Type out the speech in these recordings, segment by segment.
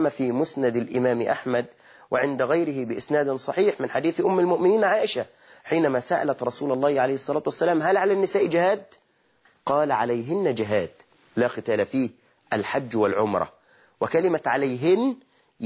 في مسند الإمام أحمد وعند غيره بإسناد صحيح من حديث أم المؤمنين عائشة حينما سألت رسول الله عليه الصلاة والسلام هل على النساء جهاد قال عليهن جهاد لا ختال فيه الحج والعمرة وكلمة عليهن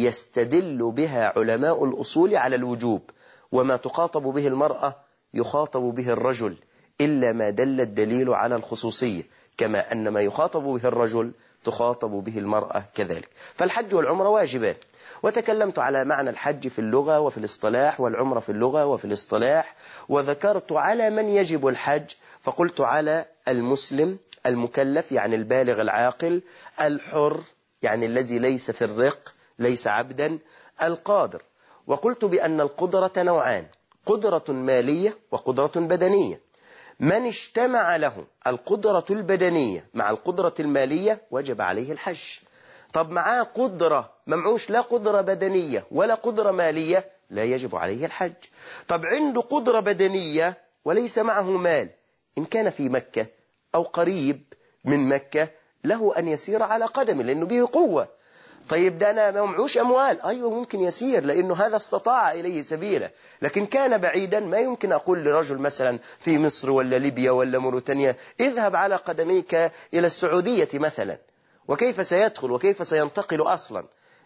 يستدل بها علماء الأصول على الوجوب وما تخاطب به المرأة يخاطب به الرجل إلا ما دل الدليل على الخصوصية كما أن ما يخاطب به الرجل تخاطب به المرأة كذلك فالحج والعمرة واجبان وتكلمت على معنى الحج في اللغة وفي الاصطلاح والعمرة في اللغة وفي الاصطلاح وذكرت على من يجب الحج فقلت على المسلم المكلف يعني البالغ العاقل الحر يعني الذي ليس في الرق ليس عبدا القادر وقلت بأن القدرة نوعان قدرة مالية وقدرة بدنية من اجتمع له القدرة البدنية مع القدرة المالية وجب عليه الحج طب معاه قدرة ممعوش لا قدرة بدنية ولا قدرة مالية لا يجب عليه الحج طب عنده قدرة بدنية وليس معه مال إن كان في مكة أو قريب من مكة له أن يسير على قدمه لأنه به قوة طيب ده أنا ما معوش أموال أيوة ممكن يسير لأنه هذا استطاع إليه سبيلا لكن كان بعيدا ما يمكن أقول لرجل مثلا في مصر ولا ليبيا ولا موريتانيا اذهب على قدميك إلى السعودية مثلا وكيف سيدخل وكيف سينتقل أصلا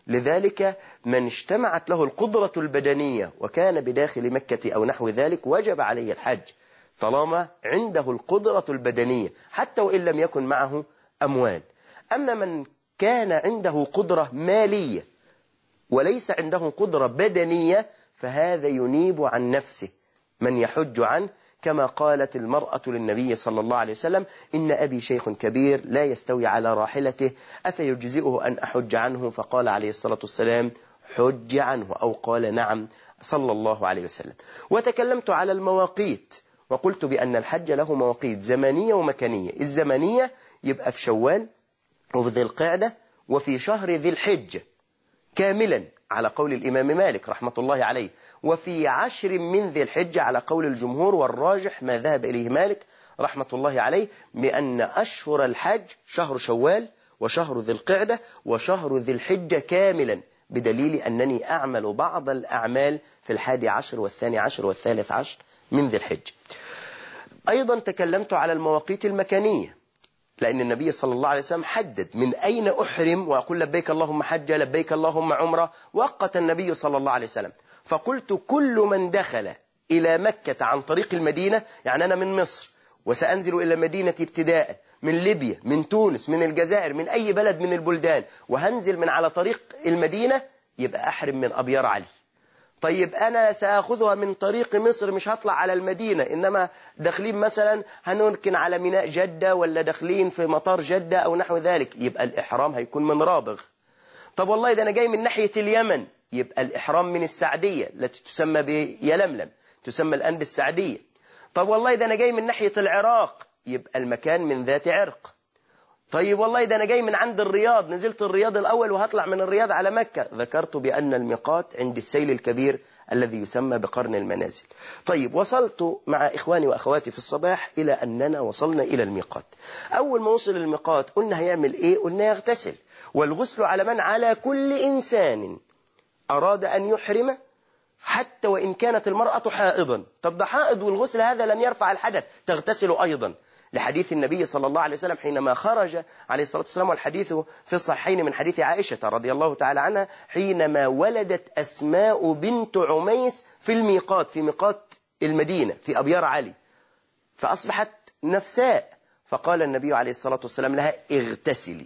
لذلك من اجتمعت له القدرة البدنية وكان بداخل مكة أو نحو ذلك وجب عليه الحج طالما عنده القدرة البدنية حتى وإن لم يكن معه أموال أما من كان عنده قدرة مالية وليس عنده قدرة بدنية فهذا ينيب عن نفسه من يحج عنه كما قالت المرأة للنبي صلى الله عليه وسلم إن أبي شيخ كبير لا يستوي على راحلته أفيجزئه أن أحج عنه فقال عليه الصلاة والسلام حج عنه أو قال نعم صلى الله عليه وسلم وتكلمت على المواقيت وقلت بأن الحج له مواقيت زمنية ومكانية الزمنية يبقى في شوال وفي ذي القعدة وفي شهر ذي الحجة كاملا على قول الإمام مالك رحمة الله عليه وفي عشر من ذي الحجة على قول الجمهور والراجح ما ذهب إليه مالك رحمة الله عليه بأن أشهر الحج شهر شوال وشهر ذي القعدة وشهر ذي الحجة كاملا بدليل أنني أعمل بعض الأعمال في الحادي عشر والثاني عشر والثالث عشر من ذي الحجة أيضا تكلمت على المواقيت المكانية لأن النبي صلى الله عليه وسلم حدد من أين أحرم وأقول لبيك اللهم حجة لبيك اللهم عمرة وقت النبي صلى الله عليه وسلم فقلت كل من دخل إلى مكة عن طريق المدينة يعني أنا من مصر وسأنزل إلى المدينة ابتداء من ليبيا من تونس من الجزائر من أي بلد من البلدان وهنزل من على طريق المدينة يبقى أحرم من أبيار علي طيب أنا سأخذها من طريق مصر مش هطلع على المدينة إنما داخلين مثلا هنركن على ميناء جدة ولا داخلين في مطار جدة أو نحو ذلك يبقى الإحرام هيكون من رابغ طب والله ده أنا جاي من ناحية اليمن يبقى الإحرام من السعدية التي تسمى بيلملم تسمى الآن بالسعدية طب والله ده أنا جاي من ناحية العراق يبقى المكان من ذات عرق طيب والله ده أنا جاي من عند الرياض نزلت الرياض الأول وهطلع من الرياض على مكة ذكرت بأن الميقات عند السيل الكبير الذي يسمى بقرن المنازل طيب وصلت مع إخواني وأخواتي في الصباح إلى أننا وصلنا إلى الميقات أول ما وصل الميقات قلنا هيعمل إيه قلنا يغتسل والغسل على من على كل إنسان أراد أن يحرم حتى وإن كانت المرأة حائضا طب ده حائض والغسل هذا لن يرفع الحدث تغتسل أيضا لحديث النبي صلى الله عليه وسلم حينما خرج عليه الصلاة والسلام والحديث في الصحيحين من حديث عائشة رضي الله تعالى عنها حينما ولدت أسماء بنت عميس في الميقات في ميقات المدينة في أبيار علي فأصبحت نفساء فقال النبي عليه الصلاة والسلام لها اغتسلي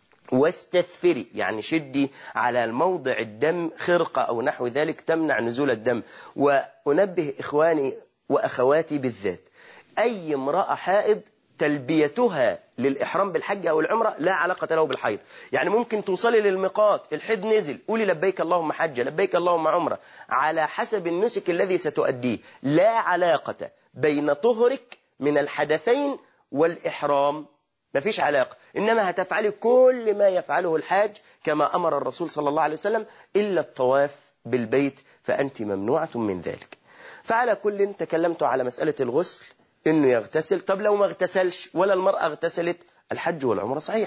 واستثفري يعني شدي على الموضع الدم خرقة أو نحو ذلك تمنع نزول الدم وأنبه إخواني وأخواتي بالذات أي امرأة حائض تلبيتها للإحرام بالحج أو العمرة لا علاقة له بالحيض يعني ممكن توصلي للميقات الحيض نزل قولي لبيك اللهم حجة لبيك اللهم عمرة على حسب النسك الذي ستؤديه لا علاقة بين طهرك من الحدثين والإحرام مفيش علاقة إنما هتفعلي كل ما يفعله الحاج كما أمر الرسول صلى الله عليه وسلم إلا الطواف بالبيت فأنت ممنوعة من ذلك فعلى كل تكلمت على مسألة الغسل انه يغتسل طب لو ما اغتسلش ولا المرأة اغتسلت الحج والعمرة صحيحة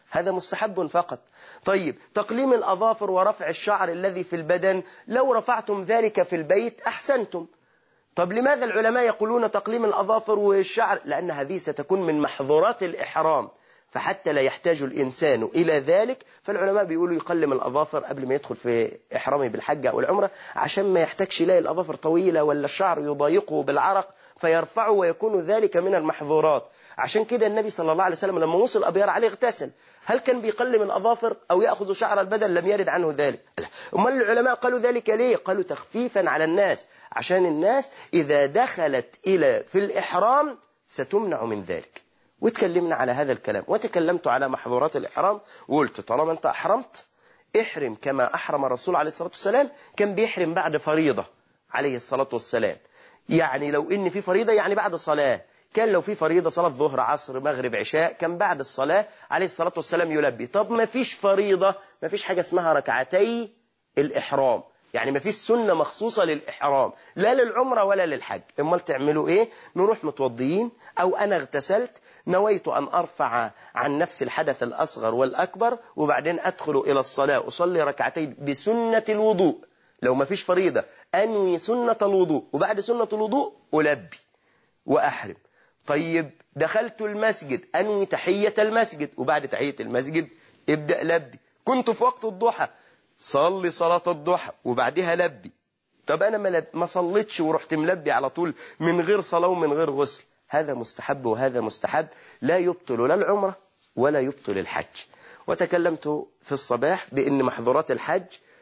هذا مستحب فقط طيب تقليم الأظافر ورفع الشعر الذي في البدن لو رفعتم ذلك في البيت أحسنتم طب لماذا العلماء يقولون تقليم الأظافر والشعر لأن هذه ستكون من محظورات الإحرام فحتى لا يحتاج الإنسان إلى ذلك فالعلماء بيقولوا يقلم الأظافر قبل ما يدخل في إحرامه بالحج أو العمرة عشان ما يحتاجش يلاقي الأظافر طويلة ولا الشعر يضايقه بالعرق فيرفعه ويكون ذلك من المحظورات عشان كده النبي صلى الله عليه وسلم لما وصل أبيار عليه اغتسل هل كان بيقلم الأظافر أو يأخذ شعر البدن لم يرد عنه ذلك أمال العلماء قالوا ذلك ليه قالوا تخفيفا على الناس عشان الناس إذا دخلت إلى في الإحرام ستمنع من ذلك واتكلمنا على هذا الكلام وتكلمت على محظورات الإحرام وقلت طالما أنت أحرمت احرم كما أحرم الرسول عليه الصلاة والسلام كان بيحرم بعد فريضة عليه الصلاة والسلام يعني لو إن في فريضة يعني بعد صلاة كان لو في فريضة صلاة ظهر عصر مغرب عشاء كان بعد الصلاة عليه الصلاة والسلام يلبي طب ما فيش فريضة ما فيش حاجة اسمها ركعتي الإحرام يعني ما فيش سنة مخصوصة للإحرام لا للعمرة ولا للحج امال تعملوا ايه نروح متوضيين او انا اغتسلت نويت أن أرفع عن نفس الحدث الأصغر والأكبر وبعدين أدخل إلى الصلاة أصلي ركعتين بسنة الوضوء لو ما فيش فريضة أنوي سنة الوضوء وبعد سنة الوضوء ألبي وأحرم طيب دخلت المسجد أنوي تحية المسجد وبعد تحية المسجد ابدأ لبي كنت في وقت الضحى صلي صلاة الضحى وبعدها لبي طب أنا ما صليتش ورحت ملبي على طول من غير صلاة ومن غير غسل هذا مستحب وهذا مستحب لا يبطل لا العمرة ولا يبطل الحج وتكلمت في الصباح بأن محظورات الحج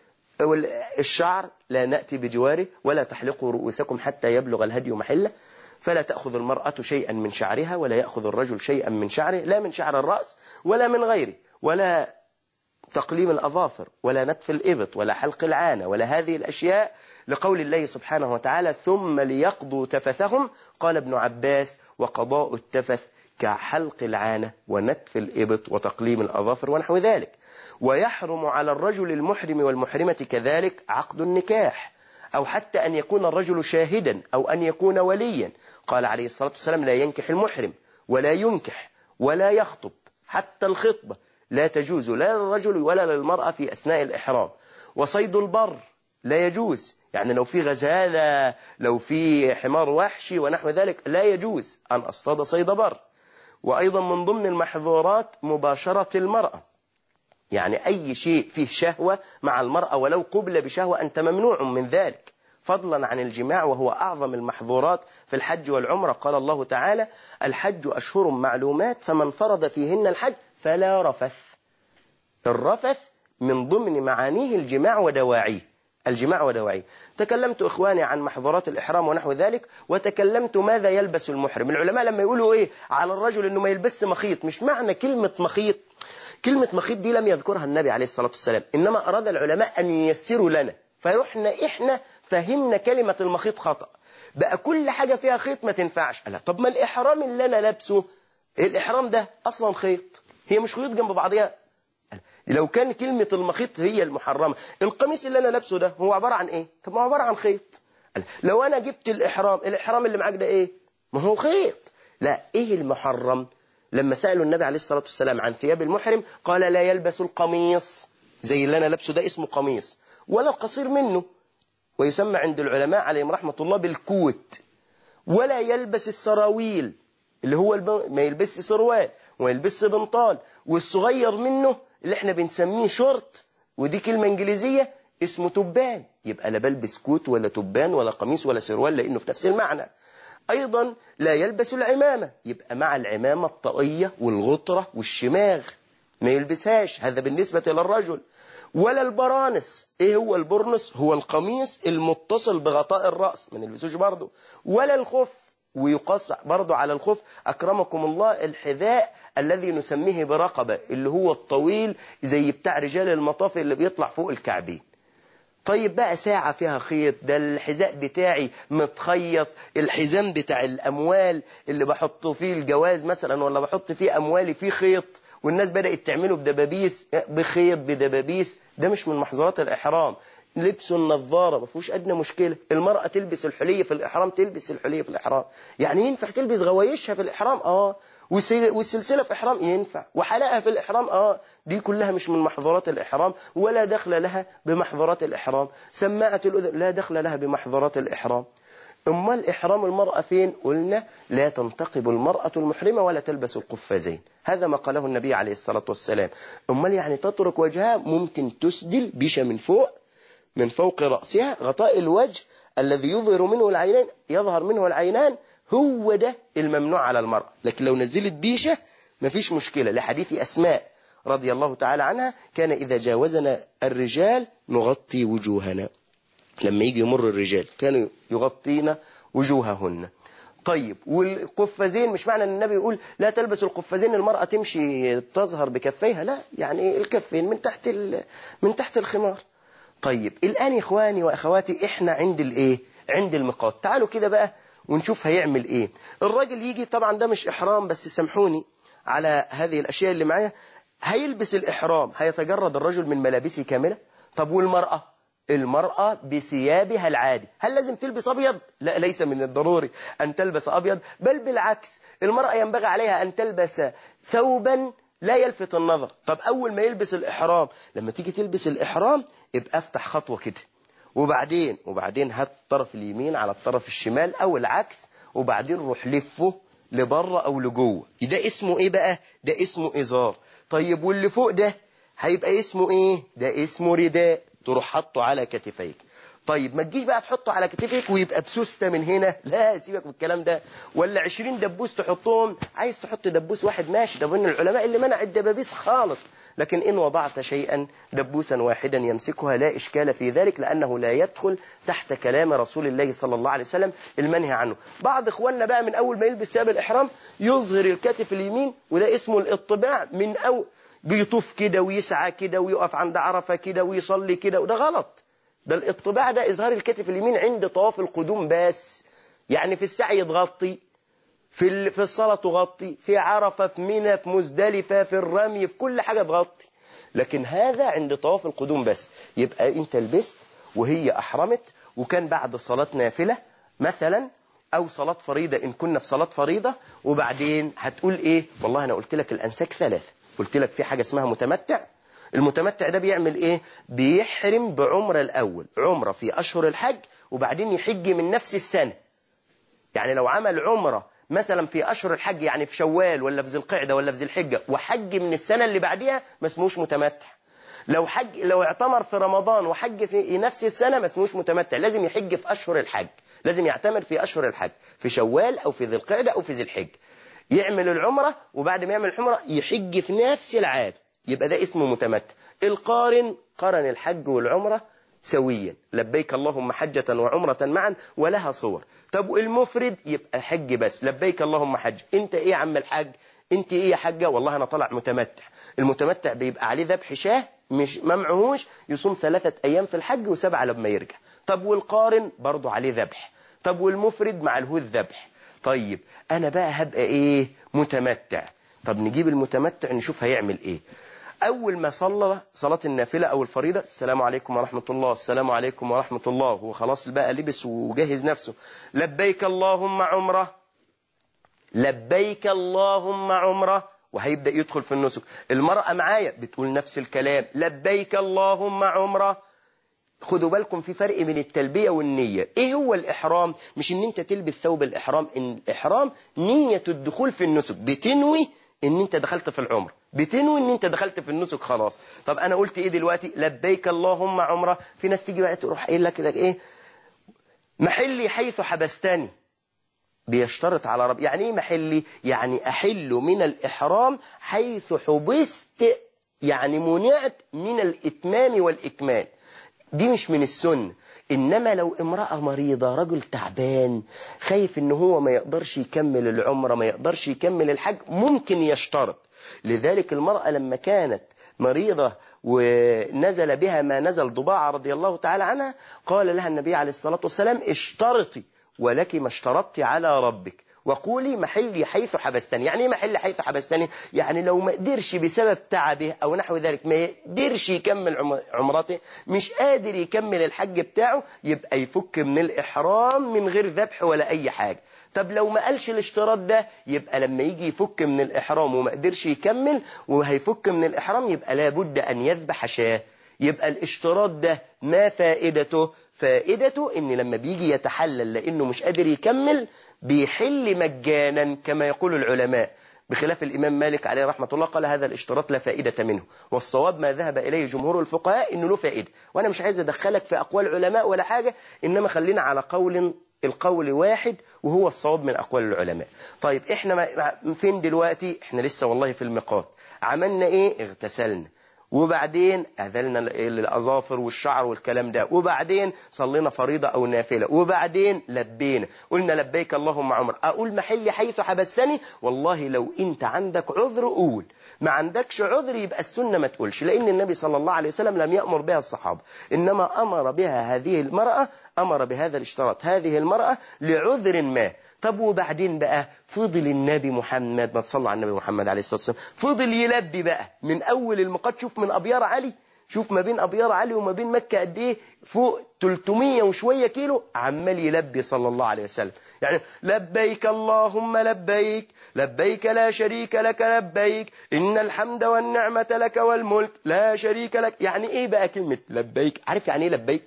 الشعر لا نأتي بجواره ولا تحلقوا رؤوسكم حتى يبلغ الهدي محله فلا تأخذ المرأة شيئا من شعرها ولا يأخذ الرجل شيئا من شعره لا من شعر الرأس ولا من غيره ولا تقليم الأظافر ولا نتف الإبط ولا حلق العانة ولا هذه الأشياء لقول الله سبحانه وتعالى ثم ليقضوا تفثهم قال ابن عباس وقضاء التفث كحلق العانة ونتف الإبط وتقليم الأظافر ونحو ذلك ويحرم على الرجل المحرم والمحرمة كذلك عقد النكاح أو حتى أن يكون الرجل شاهدا أو أن يكون وليا قال عليه الصلاة والسلام لا ينكح المحرم ولا ينكح ولا يخطب حتى الخطبة لا تجوز لا للرجل ولا للمرأة في أثناء الإحرام وصيد البر لا يجوز يعني لو في غزالة لو في حمار وحشي ونحو ذلك لا يجوز أن أصطاد صيد بر وأيضا من ضمن المحظورات مباشرة المرأة يعني أي شيء فيه شهوة مع المرأة ولو قبل بشهوة أنت ممنوع من ذلك فضلا عن الجماع وهو أعظم المحظورات في الحج والعمرة قال الله تعالى الحج أشهر معلومات فمن فرض فيهن الحج فلا رفث الرفث من ضمن معانيه الجماع ودواعيه الجماع ودواعيه تكلمت إخواني عن محظورات الإحرام ونحو ذلك وتكلمت ماذا يلبس المحرم العلماء لما يقولوا إيه على الرجل أنه ما يلبس مخيط مش معنى كلمة مخيط كلمة مخيط دي لم يذكرها النبي عليه الصلاة والسلام إنما أراد العلماء أن ييسروا لنا فيروحنا إحنا فهمنا كلمة المخيط خطأ بقى كل حاجة فيها خيط ما تنفعش لا طب ما الإحرام اللي أنا لابسه الإحرام ده أصلا خيط هي مش خيوط جنب بعضها لو كان كلمة المخيط هي المحرمة القميص اللي أنا لابسه ده هو عبارة عن إيه طب ما هو عبارة عن خيط لو أنا جبت الإحرام الإحرام اللي معاك ده إيه ما هو خيط لا إيه المحرم لما سألوا النبي عليه الصلاة والسلام عن ثياب المحرم قال لا يلبس القميص زي اللي أنا لابسه ده اسمه قميص ولا القصير منه ويسمى عند العلماء عليهم رحمة الله بالكوت ولا يلبس السراويل اللي هو الب... ما يلبسش سروال وما يلبسش بنطال والصغير منه اللي احنا بنسميه شورت ودي كلمة انجليزية اسمه تبان يبقى لا بلبس كوت ولا تبان ولا قميص ولا سروال لانه في نفس المعنى ايضا لا يلبس العمامة يبقى مع العمامة الطاقية والغطرة والشماغ ما يلبسهاش هذا بالنسبة للرجل ولا البرانس ايه هو البرنس هو القميص المتصل بغطاء الرأس ما نلبسوش برضه ولا الخف ويقاس برضه على الخف أكرمكم الله الحذاء الذي نسميه برقبة اللي هو الطويل زي بتاع رجال المطاف اللي بيطلع فوق الكعبين طيب بقى ساعة فيها خيط ده الحذاء بتاعي متخيط الحزام بتاع الأموال اللي بحطه فيه الجواز مثلا ولا بحط فيه أموالي فيه خيط والناس بدأت تعمله بدبابيس بخيط بدبابيس ده مش من محظورات الإحرام لبس النظارة ما فيهوش أدنى مشكلة المرأة تلبس الحلية في الإحرام تلبس الحلية في الإحرام يعني ينفع تلبس غوايشها في الإحرام آه والسلسلة في إحرام ينفع وحلقها في الإحرام آه دي كلها مش من محظورات الإحرام ولا دخل لها بمحظورات الإحرام سماعة الأذن لا دخل لها بمحظورات الإحرام أمال إحرام المرأة فين قلنا لا تنتقب المرأة المحرمة ولا تلبس القفازين هذا ما قاله النبي عليه الصلاة والسلام أمال يعني تترك وجهها ممكن تسدل بيشة من فوق من فوق رأسها غطاء الوجه الذي يظهر منه العينين يظهر منه العينان هو ده الممنوع على المرأة لكن لو نزلت بيشة مفيش مشكلة لحديث أسماء رضي الله تعالى عنها كان إذا جاوزنا الرجال نغطي وجوهنا لما يجي يمر الرجال كانوا يغطين وجوههن طيب والقفازين مش معنى ان النبي يقول لا تلبس القفازين المرأة تمشي تظهر بكفيها لا يعني الكفين من تحت من تحت الخمار طيب الآن إخواني وأخواتي إحنا عند الإيه عند الميقات تعالوا كده بقى ونشوف هيعمل إيه الراجل يجي طبعا ده مش إحرام بس سامحوني على هذه الأشياء اللي معايا هيلبس الإحرام هيتجرد الرجل من ملابسه كاملة طب والمرأة المرأة بثيابها العادي هل لازم تلبس أبيض؟ لا ليس من الضروري أن تلبس أبيض بل بالعكس المرأة ينبغي عليها أن تلبس ثوبا لا يلفت النظر طب أول ما يلبس الإحرام لما تيجي تلبس الإحرام ابقى افتح خطوة كده وبعدين وبعدين هات الطرف اليمين على الطرف الشمال أو العكس وبعدين روح لفه لبره أو لجوه ده اسمه إيه بقى؟ ده اسمه إزار طيب واللي فوق ده هيبقى اسمه إيه؟ ده اسمه رداء تروح حطه على كتفيك طيب ما تجيش بقى تحطه على كتفك ويبقى بسوستة من هنا لا سيبك من الكلام ده ولا 20 دبوس تحطهم عايز تحط دبوس واحد ماشي ده من العلماء اللي منع الدبابيس خالص لكن إن وضعت شيئا دبوسا واحدا يمسكها لا إشكال في ذلك لأنه لا يدخل تحت كلام رسول الله صلى الله عليه وسلم المنهي عنه بعض إخواننا بقى من أول ما يلبس ثياب الإحرام يظهر الكتف اليمين وده اسمه الاطباع من أول بيطوف كده ويسعى كده ويقف عند عرفة كده ويصلي كده وده غلط ده الاطباع ده إظهار الكتف اليمين عند طواف القدوم بس يعني في السعي تغطي في في الصلاة تغطي في عرفة في منى في مزدلفة في الرمي في كل حاجة تغطي لكن هذا عند طواف القدوم بس يبقى انت لبست وهي أحرمت وكان بعد صلاة نافلة مثلا أو صلاة فريضة إن كنا في صلاة فريضة وبعدين هتقول إيه والله أنا قلت لك الأنساك ثلاثة قلت لك في حاجة اسمها متمتع المتمتع ده بيعمل ايه بيحرم بعمرة الاول عمرة في اشهر الحج وبعدين يحج من نفس السنة يعني لو عمل عمرة مثلا في اشهر الحج يعني في شوال ولا في ذي القعدة ولا في ذي الحجة وحج من السنة اللي بعديها ما اسموش متمتع لو حج لو اعتمر في رمضان وحج في نفس السنة ما اسموش متمتع لازم يحج في اشهر الحج لازم يعتمر في اشهر الحج في شوال او في ذي القعدة او في ذي الحجة يعمل العمرة وبعد ما يعمل العمرة يحج في نفس العام يبقى ده اسمه متمتع القارن قرن الحج والعمرة سويا لبيك اللهم حجة وعمرة معا ولها صور طب المفرد يبقى حج بس لبيك اللهم حج انت ايه يا عم الحج انت ايه يا حجة والله انا طلع متمتع المتمتع بيبقى عليه ذبح شاه مش ما معهوش يصوم ثلاثة ايام في الحج وسبعة لما يرجع طب والقارن برضه عليه ذبح طب والمفرد مع الهو الذبح طيب انا بقى هبقى ايه متمتع طب نجيب المتمتع نشوف هيعمل ايه اول ما صلى صلاة النافلة او الفريضة السلام عليكم ورحمة الله السلام عليكم ورحمة الله هو خلاص بقى لبس وجهز نفسه لبيك اللهم عمره لبيك اللهم عمره وهيبدأ يدخل في النسك المرأة معايا بتقول نفس الكلام لبيك اللهم عمره خدوا بالكم في فرق بين التلبية والنية ايه هو الاحرام مش ان انت تلبس ثوب الاحرام ان الاحرام نية الدخول في النسك بتنوي ان انت دخلت في العمر بتنوي ان انت دخلت في النسك خلاص طب انا قلت ايه دلوقتي لبيك اللهم عمره في ناس تيجي بقى تروح قايل لك كده ايه محلي حيث حبستني بيشترط على رب يعني ايه محلي يعني احل من الاحرام حيث حبست يعني منعت من الاتمام والاكمال دي مش من السنة إنما لو امرأة مريضة رجل تعبان خايف إن هو ما يقدرش يكمل العمرة ما يقدرش يكمل الحج ممكن يشترط لذلك المرأة لما كانت مريضة ونزل بها ما نزل ضباعة رضي الله تعالى عنها قال لها النبي عليه الصلاة والسلام اشترطي ولك ما اشترطت على ربك وقولي محلي حيث حبستني يعني ايه محلي حيث حبستني يعني لو ما قدرش بسبب تعبه او نحو ذلك ما يقدرش يكمل عم- عمرته مش قادر يكمل الحج بتاعه يبقى يفك من الاحرام من غير ذبح ولا اي حاجة طب لو ما قالش الاشتراط ده يبقى لما يجي يفك من الاحرام وما قدرش يكمل وهيفك من الاحرام يبقى لابد ان يذبح شاه يبقى الاشتراط ده ما فائدته فائدته ان لما بيجي يتحلل لانه مش قادر يكمل بيحل مجانا كما يقول العلماء بخلاف الإمام مالك عليه رحمة الله قال هذا الاشتراط لا فائدة منه والصواب ما ذهب إليه جمهور الفقهاء إنه له فائدة وأنا مش عايز أدخلك في أقوال علماء ولا حاجة إنما خلينا على قول القول واحد وهو الصواب من أقوال العلماء طيب إحنا ما- فين دلوقتي إحنا لسه والله في الميقات عملنا إيه اغتسلنا وبعدين أذلنا الأظافر والشعر والكلام ده وبعدين صلينا فريضة أو نافلة وبعدين لبينا قلنا لبيك اللهم عمر أقول محلي حيث حبستني والله لو أنت عندك عذر قول ما عندكش عذر يبقى السنة ما تقولش لأن النبي صلى الله عليه وسلم لم يأمر بها الصحابة إنما أمر بها هذه المرأة أمر بهذا الاشتراط هذه المرأة لعذر ما طب وبعدين بقى فضل النبي محمد ما تصلى على النبي محمد عليه الصلاة والسلام فضل يلبي بقى من أول المقات شوف من أبيار علي شوف ما بين أبيار علي وما بين مكة قد إيه فوق 300 وشوية كيلو عمال يلبي صلى الله عليه وسلم يعني لبيك اللهم لبيك لبيك لا شريك لك لبيك إن الحمد والنعمة لك والملك لا شريك لك يعني إيه بقى كلمة لبيك عارف يعني إيه لبيك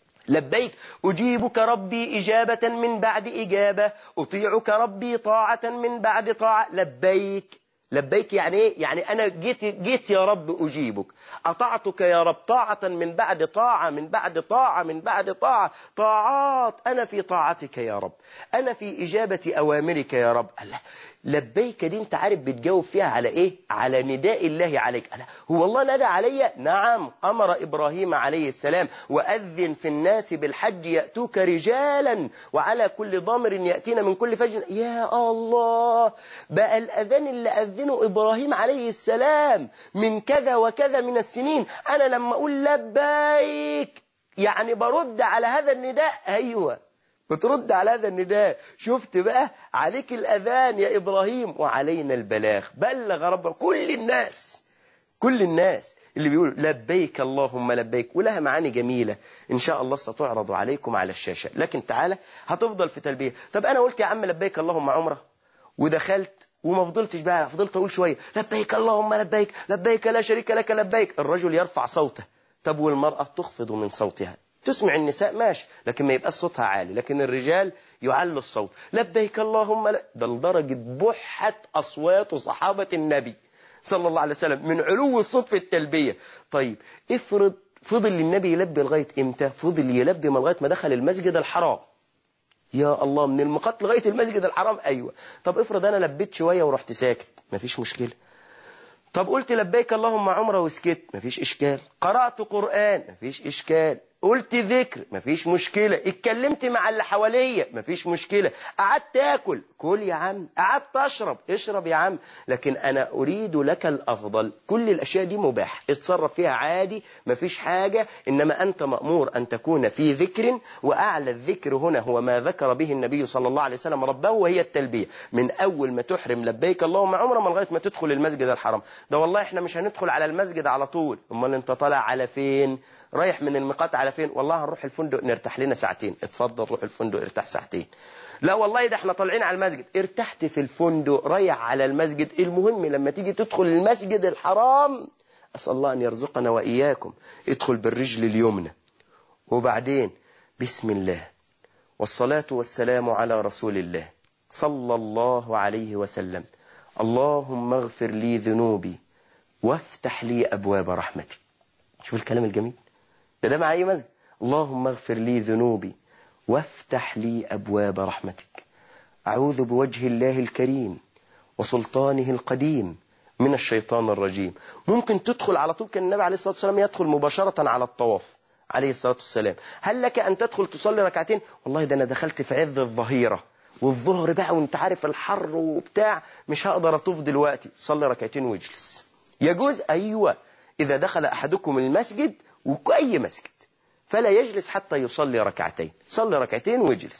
لبيك أجيبك ربي إجابة من بعد إجابة أطيعك ربي طاعة من بعد طاعة لبيك لبيك يعني ايه يعني انا جيت جيت يا رب اجيبك اطعتك يا رب طاعه من بعد طاعه من بعد طاعه من بعد طاعه طاعات انا في طاعتك يا رب انا في اجابه اوامرك يا رب الله لبيك دي انت عارف بتجاوب فيها على ايه على نداء الله عليك الله هو الله نادى علي نعم امر ابراهيم عليه السلام واذن في الناس بالحج ياتوك رجالا وعلى كل ضامر ياتينا من كل فج يا الله بقى الاذان اللي اذنه ابراهيم عليه السلام من كذا وكذا من السنين انا لما اقول لبيك يعني برد على هذا النداء ايوه بترد على هذا النداء شفت بقى عليك الأذان يا إبراهيم وعلينا البلاغ بلغ رب كل الناس كل الناس اللي بيقول لبيك اللهم لبيك ولها معاني جميلة إن شاء الله ستعرض عليكم على الشاشة لكن تعالى هتفضل في تلبية طب أنا قلت يا عم لبيك اللهم عمره ودخلت وما فضلتش بقى فضلت أقول شوية لبيك اللهم لبيك لبيك لا شريك لك لبيك الرجل يرفع صوته طب والمرأة تخفض من صوتها تسمع النساء ماشي لكن ما يبقى صوتها عالي لكن الرجال يعلوا الصوت لبيك اللهم لا ده لدرجة بحت أصوات صحابة النبي صلى الله عليه وسلم من علو الصوت في التلبية طيب افرض فضل النبي يلبي لغاية امتى فضل يلبي ما لغاية ما دخل المسجد الحرام يا الله من المقات لغاية المسجد الحرام أيوة طب افرض أنا لبيت شوية ورحت ساكت مفيش مشكلة طب قلت لبيك اللهم عمره وسكت مفيش إشكال قرأت قرآن مفيش إشكال قلت ذكر مفيش مشكلة اتكلمت مع اللي حواليا مفيش مشكلة قعدت تاكل كل يا عم قعدت اشرب اشرب يا عم لكن انا اريد لك الافضل كل الاشياء دي مباح اتصرف فيها عادي مفيش حاجة انما انت مأمور ان تكون في ذكر واعلى الذكر هنا هو ما ذكر به النبي صلى الله عليه وسلم ربه وهي التلبية من اول ما تحرم لبيك اللهم عمره من لغاية ما تدخل المسجد الحرام ده والله احنا مش هندخل على المسجد على طول امال انت طالع على فين رايح من الميقات على فين والله هنروح الفندق نرتاح لنا ساعتين اتفضل روح الفندق ارتاح ساعتين لا والله ده احنا طالعين على المسجد ارتحت في الفندق رايح على المسجد المهم لما تيجي تدخل المسجد الحرام اسال الله ان يرزقنا واياكم ادخل بالرجل اليمنى وبعدين بسم الله والصلاه والسلام على رسول الله صلى الله عليه وسلم اللهم اغفر لي ذنوبي وافتح لي ابواب رحمتك شوف الكلام الجميل ده ده مع اي مسجد اللهم اغفر لي ذنوبي وافتح لي ابواب رحمتك اعوذ بوجه الله الكريم وسلطانه القديم من الشيطان الرجيم ممكن تدخل على طول كان النبي عليه الصلاه والسلام يدخل مباشره على الطواف عليه الصلاه والسلام هل لك ان تدخل تصلي ركعتين والله ده انا دخلت في عز الظهيره والظهر بقى وانت عارف الحر وبتاع مش هقدر اطوف دلوقتي صلي ركعتين واجلس يجوز ايوه اذا دخل احدكم المسجد وأي مسجد فلا يجلس حتى يصلي ركعتين صلي ركعتين واجلس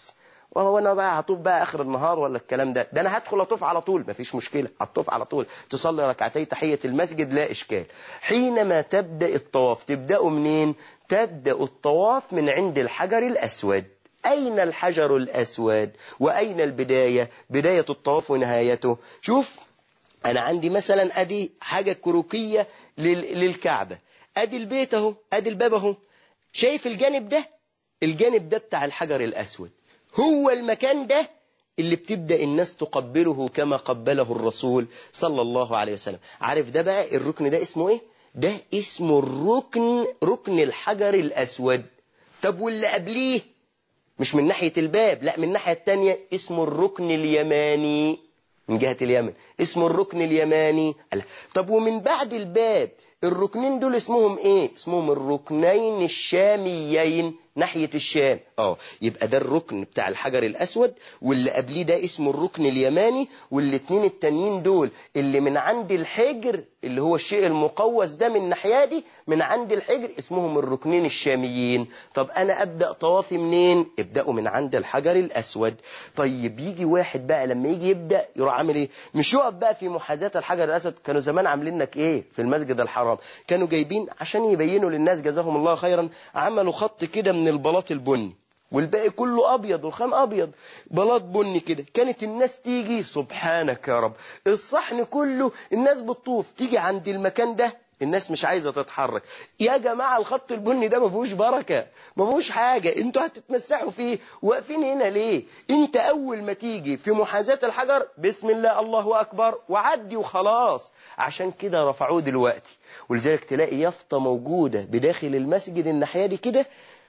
وهو انا بقى هطوف بقى اخر النهار ولا الكلام ده ده انا هدخل اطوف على طول مفيش مشكله هتطوف على طول تصلي ركعتي تحيه المسجد لا اشكال حينما تبدا الطواف تبداه منين تبدا الطواف من عند الحجر الاسود اين الحجر الاسود واين البدايه بدايه الطواف ونهايته شوف انا عندي مثلا ادي حاجه كروكيه لل- للكعبه ادي البيت اهو ادي الباب اهو شايف الجانب ده الجانب ده بتاع الحجر الاسود هو المكان ده اللي بتبدأ الناس تقبله كما قبله الرسول صلى الله عليه وسلم عارف ده بقى الركن ده اسمه ايه ده اسمه الركن ركن الحجر الاسود طب واللي قبليه مش من ناحية الباب لا من الناحية التانية اسمه الركن اليماني من جهة اليمن اسمه الركن اليماني قال طب ومن بعد الباب الركنين دول اسمهم ايه اسمهم الركنين الشاميين ناحية الشام اه يبقى ده الركن بتاع الحجر الاسود واللي قبليه ده اسمه الركن اليماني والاتنين التانيين دول اللي من عند الحجر اللي هو الشيء المقوس ده من ناحية دي من عند الحجر اسمهم الركنين الشاميين طب انا ابدأ طوافي منين ابدأوا من عند الحجر الاسود طيب يجي واحد بقى لما يجي يبدأ يروح عامل ايه مش يقف بقى في محاذاة الحجر الاسود كانوا زمان عاملين لك ايه في المسجد الحرام كانوا جايبين عشان يبينوا للناس جزاهم الله خيرا عملوا خط كده من البلاط البني والباقي كله ابيض والخام ابيض بلاط بني كده كانت الناس تيجي سبحانك يا رب الصحن كله الناس بتطوف تيجي عند المكان ده الناس مش عايزه تتحرك يا جماعه الخط البني ده ما فيهوش بركه ما فيهوش حاجه انتوا هتتمسحوا فيه واقفين هنا ليه انت اول ما تيجي في محاذاه الحجر بسم الله الله اكبر وعدي وخلاص عشان كده رفعوه دلوقتي ولذلك تلاقي يافطه موجوده بداخل المسجد الناحيه دي كده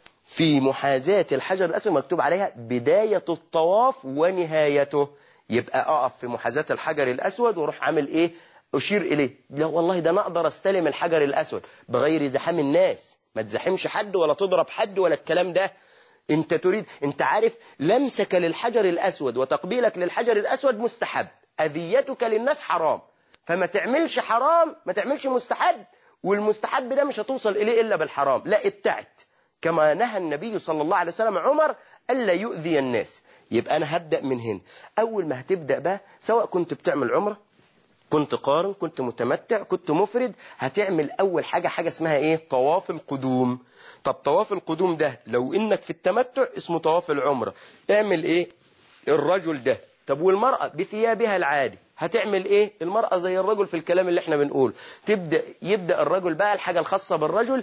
في محاذاة الحجر الأسود مكتوب عليها بداية الطواف ونهايته يبقى أقف في محاذاة الحجر الأسود وروح عامل إيه أشير إليه لا والله ده أنا أقدر أستلم الحجر الأسود بغير زحام الناس ما تزحمش حد ولا تضرب حد ولا الكلام ده انت تريد انت عارف لمسك للحجر الأسود وتقبيلك للحجر الأسود مستحب أذيتك للناس حرام فما تعملش حرام ما تعملش مستحب والمستحب ده مش هتوصل إليه إلا بالحرام لا ابتعد كما نهى النبي صلى الله عليه وسلم عمر ألا يؤذي الناس يبقى أنا هبدأ من هنا أول ما هتبدأ بقى سواء كنت بتعمل عمرة كنت قارن كنت متمتع كنت مفرد هتعمل أول حاجة حاجة اسمها إيه طواف القدوم طب طواف القدوم ده لو إنك في التمتع اسمه طواف العمرة اعمل إيه الرجل ده طب والمرأة بثيابها العادي هتعمل ايه المرأة زي الرجل في الكلام اللي احنا بنقول تبدأ يبدأ الرجل بقى الحاجة الخاصة بالرجل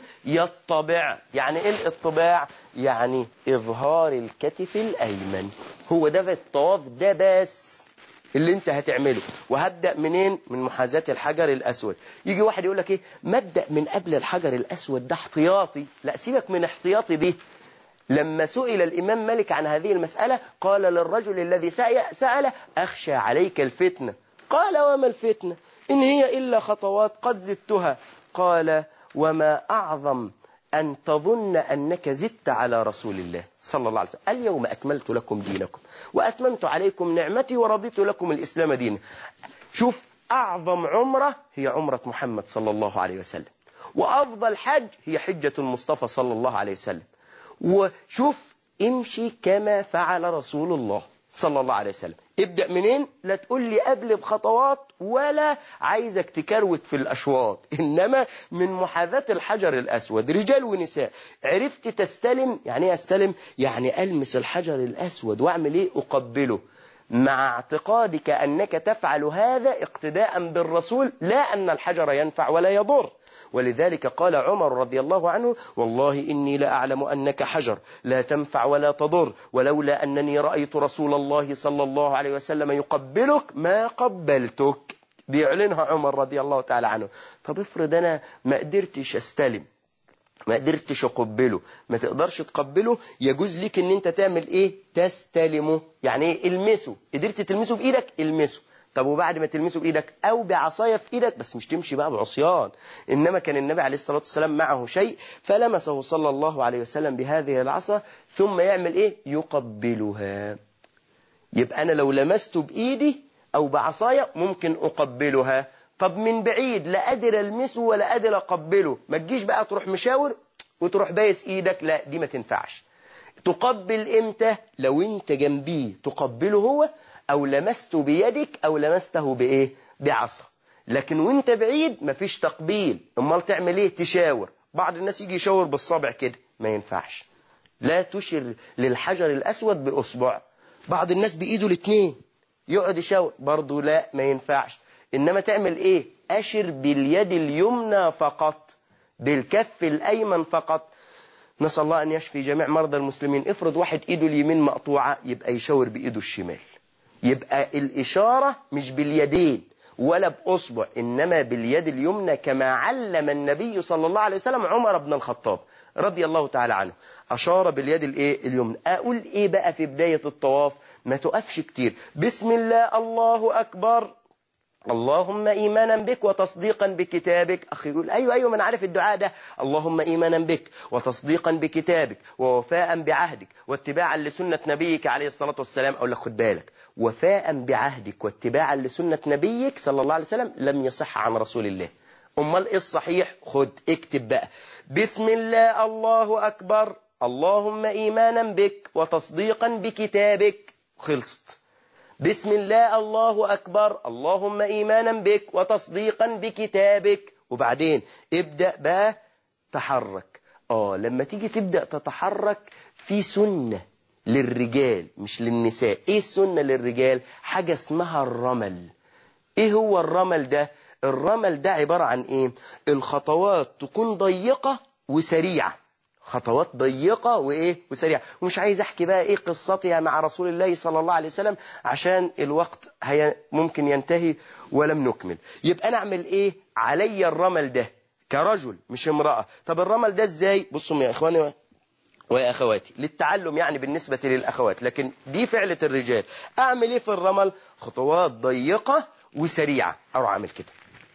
يطبع يعني ايه الاطباع يعني اظهار الكتف الايمن هو ده في الطواف ده بس اللي انت هتعمله وهبدأ منين من محاذاة الحجر الاسود يجي واحد يقول لك ايه مبدأ من قبل الحجر الاسود ده احتياطي لا سيبك من احتياطي دي لما سئل الإمام مالك عن هذه المسألة قال للرجل الذي سأل أخشى عليك الفتنة قال وما الفتنة إن هي إلا خطوات قد زدتها قال وما أعظم أن تظن أنك زدت على رسول الله صلى الله عليه وسلم اليوم أكملت لكم دينكم وأتممت عليكم نعمتي ورضيت لكم الإسلام دينا شوف أعظم عمرة هي عمرة محمد صلى الله عليه وسلم وأفضل حج هي حجة المصطفى صلى الله عليه وسلم وشوف امشي كما فعل رسول الله صلى الله عليه وسلم ابدأ منين لا تقول لي قبل بخطوات ولا عايزك تكروت في الأشواط إنما من محاذاة الحجر الأسود رجال ونساء عرفت تستلم يعني ايه استلم يعني ألمس الحجر الأسود واعمل ايه أقبله مع اعتقادك أنك تفعل هذا اقتداء بالرسول لا أن الحجر ينفع ولا يضر ولذلك قال عمر رضي الله عنه والله إني لأعلم أنك حجر لا تنفع ولا تضر ولولا أنني رأيت رسول الله صلى الله عليه وسلم يقبلك ما قبلتك بيعلنها عمر رضي الله تعالى عنه طب افرض أنا ما قدرتش استلم ما قدرتش اقبله ما تقدرش تقبله يجوز ليك ان انت تعمل ايه تستلمه يعني ايه المسه قدرت تلمسه بايدك المسه طب وبعد ما تلمسه بايدك او بعصايه في ايدك بس مش تمشي بقى بعصيان انما كان النبي عليه الصلاه والسلام معه شيء فلمسه صلى الله عليه وسلم بهذه العصا ثم يعمل ايه يقبلها يبقى انا لو لمسته بايدي او بعصايه ممكن اقبلها طب من بعيد لا قادر المسه ولا قادر اقبله ما تجيش بقى تروح مشاور وتروح بايس ايدك لا دي ما تنفعش تقبل امتى لو انت جنبيه تقبله هو او لمسته بيدك او لمسته بايه بعصا لكن وانت بعيد مفيش تقبيل امال تعمل ايه تشاور بعض الناس يجي يشاور بالصابع كده ما ينفعش لا تشر للحجر الاسود باصبع بعض الناس بايده الاثنين يقعد يشاور برضه لا ما ينفعش انما تعمل ايه اشر باليد اليمنى فقط بالكف الايمن فقط نسال الله ان يشفي جميع مرضى المسلمين افرض واحد ايده اليمين مقطوعه يبقى يشاور بايده الشمال يبقى الاشاره مش باليدين ولا باصبع انما باليد اليمنى كما علم النبي صلى الله عليه وسلم عمر بن الخطاب رضي الله تعالى عنه اشار باليد الايه اليمنى اقول ايه بقى في بدايه الطواف ما تقفش كتير بسم الله الله اكبر اللهم ايمانا بك وتصديقا بكتابك اخي يقول ايوه ايوه ما انا عارف الدعاء ده اللهم ايمانا بك وتصديقا بكتابك ووفاء بعهدك واتباعا لسنه نبيك عليه الصلاه والسلام اقول لك خد بالك وفاء بعهدك واتباعا لسنه نبيك صلى الله عليه وسلم لم يصح عن رسول الله امال ايه الصحيح خد اكتب بقى بسم الله الله اكبر اللهم ايمانا بك وتصديقا بكتابك خلصت بسم الله الله أكبر اللهم إيمانا بك وتصديقا بكتابك وبعدين ابدأ بقى تحرك آه لما تيجي تبدأ تتحرك في سنة للرجال مش للنساء ايه السنة للرجال حاجة اسمها الرمل ايه هو الرمل ده الرمل ده عبارة عن ايه الخطوات تكون ضيقة وسريعة خطوات ضيقة وإيه وسريعة ومش عايز أحكي بقى إيه قصتها مع رسول الله صلى الله عليه وسلم عشان الوقت هي ممكن ينتهي ولم نكمل يبقى أنا أعمل إيه علي الرمل ده كرجل مش امرأة طب الرمل ده إزاي بصوا يا إخواني ويا أخواتي للتعلم يعني بالنسبة للأخوات لكن دي فعلة الرجال أعمل إيه في الرمل خطوات ضيقة وسريعة أروح أعمل كده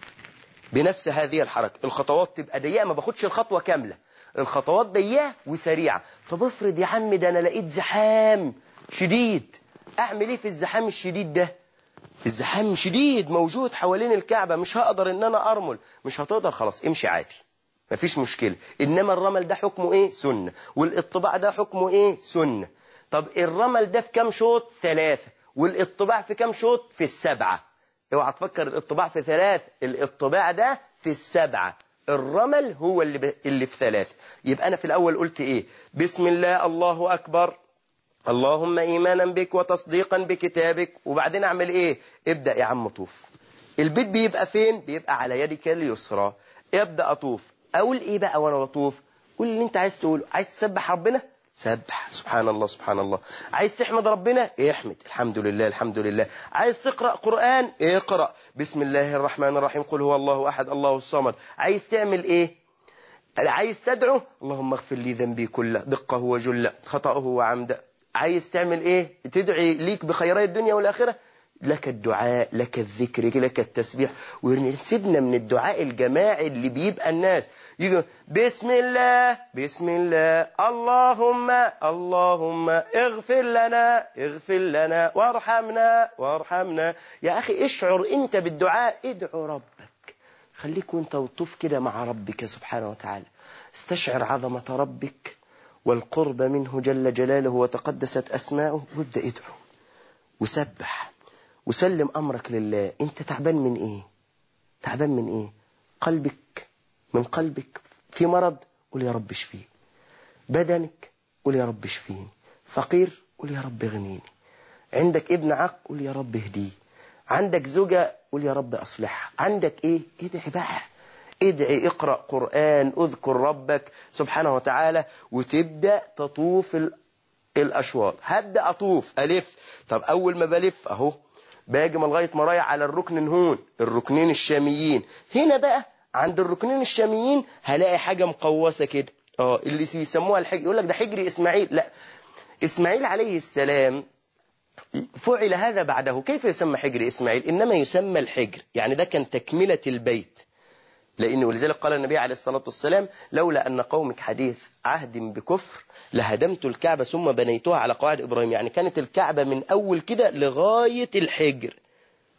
بنفس هذه الحركة الخطوات تبقى ضيقة ما باخدش الخطوة كاملة الخطوات ضيقه وسريعه طب افرض يا عم ده انا لقيت زحام شديد اعمل ايه في الزحام الشديد ده الزحام شديد موجود حوالين الكعبه مش هقدر ان انا ارمل مش هتقدر خلاص امشي عادي مفيش مشكله انما الرمل ده حكمه ايه سنه والاطباع ده حكمه ايه سنه طب الرمل ده في كام شوط ثلاثه والاطباع في كام شوط في السبعه اوعى تفكر الاطباع في ثلاث الاطباع ده في السبعه الرمل هو اللي, ب... اللي في ثلاثة يبقى أنا في الأول قلت إيه بسم الله الله أكبر اللهم إيمانا بك وتصديقا بكتابك وبعدين أعمل إيه ابدأ يا عم طوف البيت بيبقى فين بيبقى على يدك اليسرى ابدأ أطوف أقول إيه بقى وأنا بطوف قول اللي أنت عايز تقوله عايز تسبح ربنا سبح سبحان الله سبحان الله عايز تحمد ربنا احمد الحمد لله الحمد لله عايز تقرأ قرآن اقرأ بسم الله الرحمن الرحيم قل هو الله أحد الله الصمد عايز تعمل ايه عايز تدعو اللهم اغفر لي ذنبي كله دقه وجله خطأه وعمده عايز تعمل ايه تدعي ليك بخيرات الدنيا والآخرة لك الدعاء لك الذكر لك التسبيح ونسيبنا من الدعاء الجماعي اللي بيبقى الناس يجوا بسم الله بسم الله اللهم اللهم اغفر لنا اغفر لنا وارحمنا وارحمنا يا أخي اشعر انت بالدعاء ادعو ربك خليك وانت وطوف كده مع ربك سبحانه وتعالى استشعر عظمة ربك والقرب منه جل جلاله وتقدست أسماؤه وابدأ ادعو وسبح وسلم أمرك لله أنت تعبان من إيه تعبان من إيه قلبك من قلبك في مرض قول يا رب اشفيه بدنك قول يا رب اشفيني فقير قول يا رب اغنيني عندك ابن عق قول يا رب اهديه عندك زوجة قول يا رب أصلحها عندك إيه ادعي بقى ادعي اقرأ قرآن اذكر ربك سبحانه وتعالى وتبدأ تطوف الأشواط هبدأ أطوف ألف طب أول ما بلف أهو باجي لغايه ما رايح على الركن نهون الركنين الشاميين هنا بقى عند الركنين الشاميين هلاقي حاجه مقوسه كده اه اللي بيسموها الحجر يقول لك ده حجر اسماعيل لا اسماعيل عليه السلام فعل هذا بعده كيف يسمى حجر اسماعيل انما يسمى الحجر يعني ده كان تكمله البيت لأن ولذلك قال النبي عليه الصلاة والسلام لولا أن قومك حديث عهد بكفر لهدمت الكعبة ثم بنيتها على قواعد إبراهيم يعني كانت الكعبة من أول كده لغاية الحجر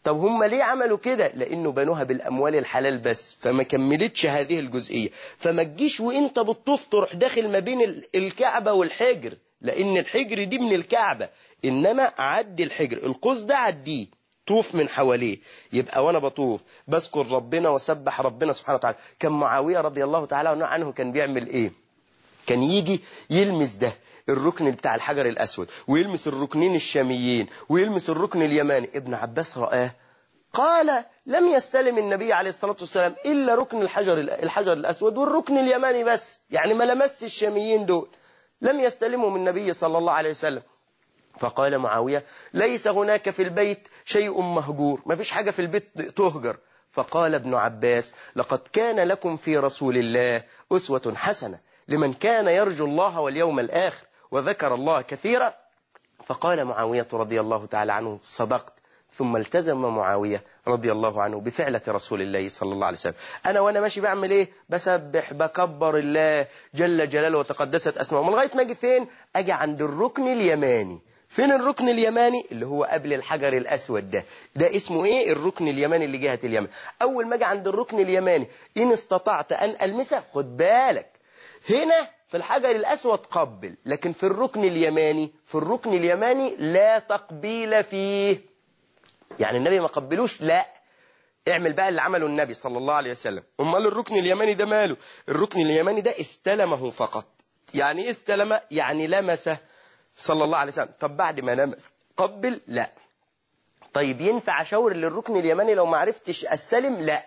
طب هم ليه عملوا كده لانه بنوها بالاموال الحلال بس فما كملتش هذه الجزئيه فما تجيش وانت بالطوف تروح داخل ما بين الكعبه والحجر لان الحجر دي من الكعبه انما عدي الحجر القوس ده عديه طوف من حواليه يبقى وانا بطوف بذكر ربنا وسبح ربنا سبحانه وتعالى كان معاويه رضي الله تعالى عنه كان بيعمل ايه كان يجي يلمس ده الركن بتاع الحجر الأسود ويلمس الركنين الشاميين ويلمس الركن اليماني ابن عباس رآه قال لم يستلم النبي عليه الصلاة والسلام إلا ركن الحجر, الحجر الأسود والركن اليماني بس يعني ما لمس الشاميين دول لم يستلمهم النبي صلى الله عليه وسلم فقال معاوية ليس هناك في البيت شيء مهجور ما فيش حاجة في البيت تهجر فقال ابن عباس لقد كان لكم في رسول الله أسوة حسنة لمن كان يرجو الله واليوم الآخر وذكر الله كثيرا فقال معاوية رضي الله تعالى عنه صدقت ثم التزم معاوية رضي الله عنه بفعلة رسول الله صلى الله عليه وسلم أنا وأنا ماشي بعمل إيه بسبح بكبر الله جل جلاله وتقدست أسماءه لغاية ما أجي فين أجي عند الركن اليماني فين الركن اليماني اللي هو قبل الحجر الأسود ده ده اسمه إيه الركن اليماني اللي جهة اليمن أول ما أجي عند الركن اليماني إن استطعت أن ألمسه خد بالك هنا في الحجر الأسود قبل لكن في الركن اليماني في الركن اليماني لا تقبيل فيه يعني النبي ما قبلوش لا اعمل بقى اللي عمله النبي صلى الله عليه وسلم امال الركن اليماني ده ماله الركن اليماني ده استلمه فقط يعني ايه استلم يعني لمسه صلى الله عليه وسلم طب بعد ما لمس قبل لا طيب ينفع اشاور للركن اليماني لو ما عرفتش استلم لا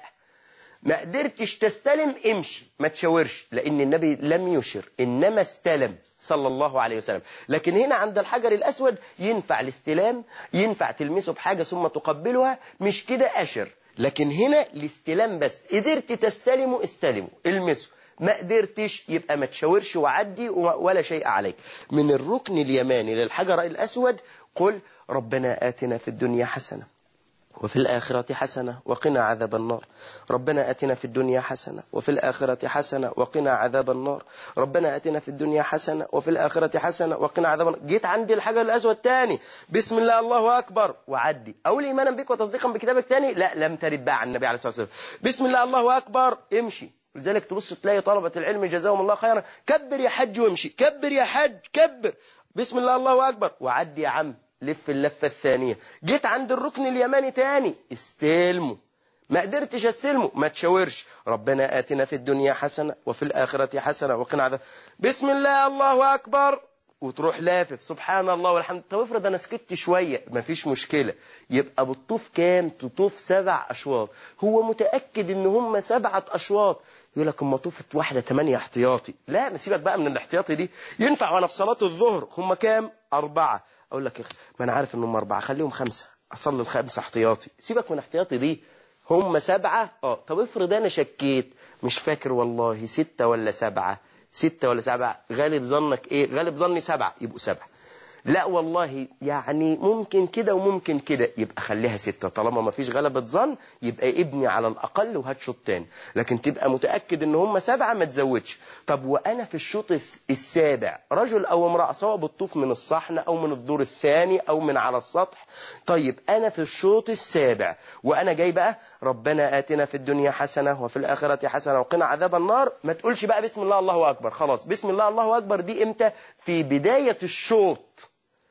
ما قدرتش تستلم امشي ما تشاورش لان النبي لم يشر انما استلم صلى الله عليه وسلم لكن هنا عند الحجر الاسود ينفع الاستلام ينفع تلمسه بحاجه ثم تقبلها مش كده اشر لكن هنا الاستلام بس قدرت تستلمه استلمه المسه ما قدرتش يبقى ما تشاورش وعدي ولا شيء عليك من الركن اليماني للحجر الاسود قل ربنا آتنا في الدنيا حسنه وفي الآخرة حسنة وقنا عذاب النار ربنا أتنا في الدنيا حسنة وفي الآخرة حسنة وقنا عذاب النار ربنا أتنا في الدنيا حسنة وفي الآخرة حسنة وقنا عذاب النار جيت عندي الحجر الأسود تاني بسم الله الله أكبر وعدي أقول إيمانا بك وتصديقا بكتابك تاني لا لم ترد بقى عن النبي عليه الصلاة والسلام بسم الله الله أكبر امشي لذلك تبص تلاقي طلبة العلم جزاهم الله خيرا كبر يا حج وامشي كبر يا حج كبر بسم الله الله أكبر وعدي يا عم لف اللفة الثانية جيت عند الركن اليماني تاني استلمه ما قدرتش استلمه ما تشاورش ربنا آتنا في الدنيا حسنة وفي الآخرة حسنة وقنا عذاب بسم الله الله أكبر وتروح لافف سبحان الله والحمد طب افرض انا سكت شويه مفيش مشكله يبقى بالطوف كام تطوف سبع اشواط هو متاكد ان هم سبعه اشواط يقول لك اما طوفت واحده ثمانيه احتياطي لا ما سيبك بقى من الاحتياطي دي ينفع وانا في صلاه الظهر هم كام اربعه اقول لك ما انا عارف ان هم اربعه خليهم خمسه اصلي الخمسه احتياطي سيبك من احتياطي دي هم سبعه اه طب افرض انا شكيت مش فاكر والله سته ولا سبعه ستة ولا سبعة غالب ظنك ايه غالب ظني سبعة يبقوا سبعة لا والله يعني ممكن كده وممكن كده يبقى خليها ستة طالما ما فيش غلبة ظن يبقى ابني على الأقل وهات شوط تاني لكن تبقى متأكد ان هم سبعة ما تزودش طب وأنا في الشوط السابع رجل أو امرأة سواء بالطوف من الصحن أو من الدور الثاني أو من على السطح طيب أنا في الشوط السابع وأنا جاي بقى ربنا آتنا في الدنيا حسنة وفي الآخرة حسنة وقنا عذاب النار ما تقولش بقى بسم الله الله أكبر خلاص بسم الله الله أكبر دي إمتى في بداية الشوط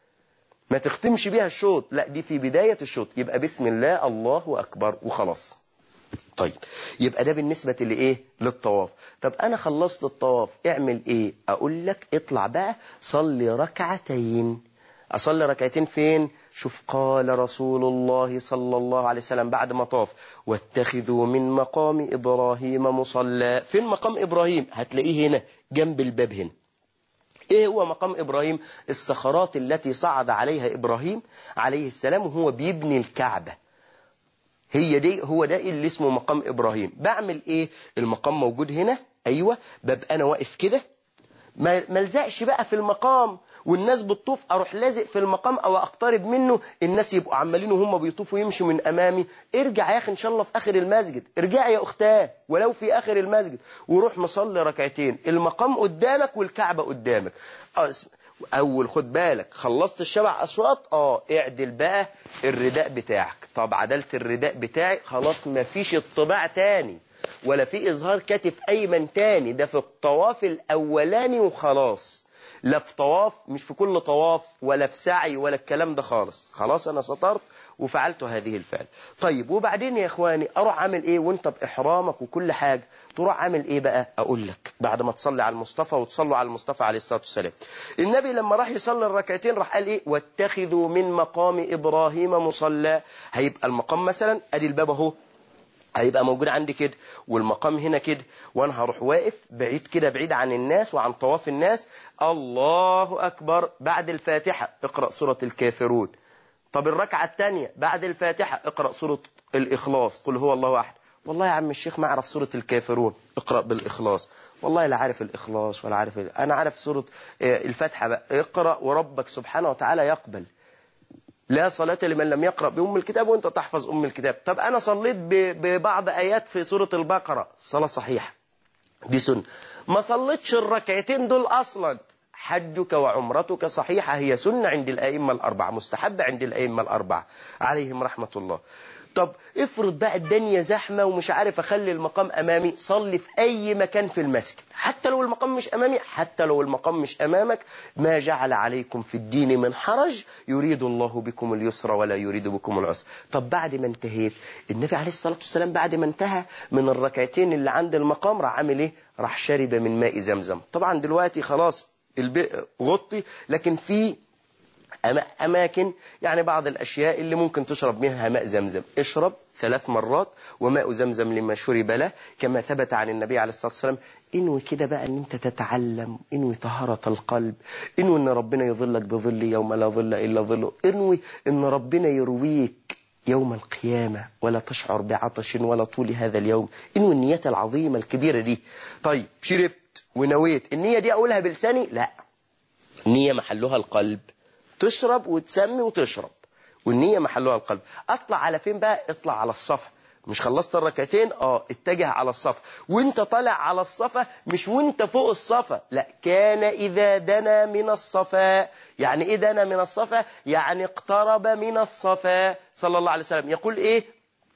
ما تختمش بيها الشوط لا دي في بداية الشوط يبقى بسم الله الله أكبر وخلاص طيب يبقى ده بالنسبة لإيه للطواف طب أنا خلصت الطواف اعمل إيه أقول لك اطلع بقى صلي ركعتين أصلي ركعتين فين شوف قال رسول الله صلى الله عليه وسلم بعد ما طاف واتخذوا من مقام إبراهيم مصلى فين مقام إبراهيم هتلاقيه هنا جنب الباب هنا ايه هو مقام ابراهيم الصخرات التي صعد عليها ابراهيم عليه السلام وهو بيبني الكعبة هي دي هو ده اللي اسمه مقام ابراهيم بعمل ايه المقام موجود هنا ايوه ببقى انا واقف كده ما ملزقش بقى في المقام والناس بتطوف اروح لازق في المقام او اقترب منه الناس يبقوا عمالين وهم بيطوفوا يمشوا من امامي ارجع يا اخي ان شاء الله في اخر المسجد ارجع يا اختاه ولو في اخر المسجد وروح مصلي ركعتين المقام قدامك والكعبه قدامك اول خد بالك خلصت السبع اشواط اه اعدل بقى الرداء بتاعك طب عدلت الرداء بتاعي خلاص مفيش اطباع تاني ولا في اظهار كتف ايمن تاني ده في الطواف الاولاني وخلاص لا في طواف مش في كل طواف ولا في سعي ولا الكلام ده خالص خلاص انا سطرت وفعلت هذه الفعل طيب وبعدين يا اخواني اروح اعمل ايه وانت باحرامك وكل حاجه تروح عامل ايه بقى اقول لك بعد ما تصلي على المصطفى وتصلوا على المصطفى عليه الصلاه والسلام النبي لما راح يصلي الركعتين راح قال ايه واتخذوا من مقام ابراهيم مصلى هيبقى المقام مثلا ادي الباب اهو هيبقى موجود عندي كده والمقام هنا كده وانا هروح واقف بعيد كده بعيد عن الناس وعن طواف الناس الله اكبر بعد الفاتحه اقرا سوره الكافرون طب الركعه الثانيه بعد الفاتحه اقرا سوره الاخلاص قل هو الله احد والله يا عم الشيخ ما اعرف سوره الكافرون اقرا بالاخلاص والله لا عارف الاخلاص ولا عارف انا عارف سوره الفاتحه بقى اقرا وربك سبحانه وتعالى يقبل لا صلاة لمن لم يقرأ بأم الكتاب وانت تحفظ أم الكتاب طب أنا صليت ببعض آيات في سورة البقرة صلاة صحيحة دي سنة ما صليتش الركعتين دول أصلا حجك وعمرتك صحيحة هي سنة عند الأئمة الأربعة مستحبة عند الأئمة الأربعة عليهم رحمة الله طب افرض بقى الدنيا زحمة ومش عارف اخلي المقام امامي صلي في اي مكان في المسجد حتى لو المقام مش امامي حتى لو المقام مش امامك ما جعل عليكم في الدين من حرج يريد الله بكم اليسر ولا يريد بكم العسر طب بعد ما انتهيت النبي عليه الصلاة والسلام بعد ما انتهى من الركعتين اللي عند المقام راح عامل ايه راح شرب من ماء زمزم طبعا دلوقتي خلاص البئر غطي لكن في أماكن يعني بعض الأشياء اللي ممكن تشرب منها ماء زمزم اشرب ثلاث مرات وماء زمزم لما شرب له كما ثبت عن النبي عليه الصلاة والسلام انوي كده بقى ان انت تتعلم انوي طهارة القلب انوي ان ربنا يظلك بظل يوم لا ظل الا ظله انوي ان ربنا يرويك يوم القيامة ولا تشعر بعطش ولا طول هذا اليوم انوي النيات العظيمة الكبيرة دي طيب شربت ونويت النية دي اقولها بلساني لا النية محلها القلب تشرب وتسمي وتشرب والنية محلها القلب اطلع على فين بقى اطلع على الصفا مش خلصت الركعتين اه اتجه على الصفا وانت طالع على الصفا مش وانت فوق الصفا لا كان اذا دنا من الصفا يعني ايه دنا من الصفا يعني اقترب من الصفا صلى الله عليه وسلم يقول ايه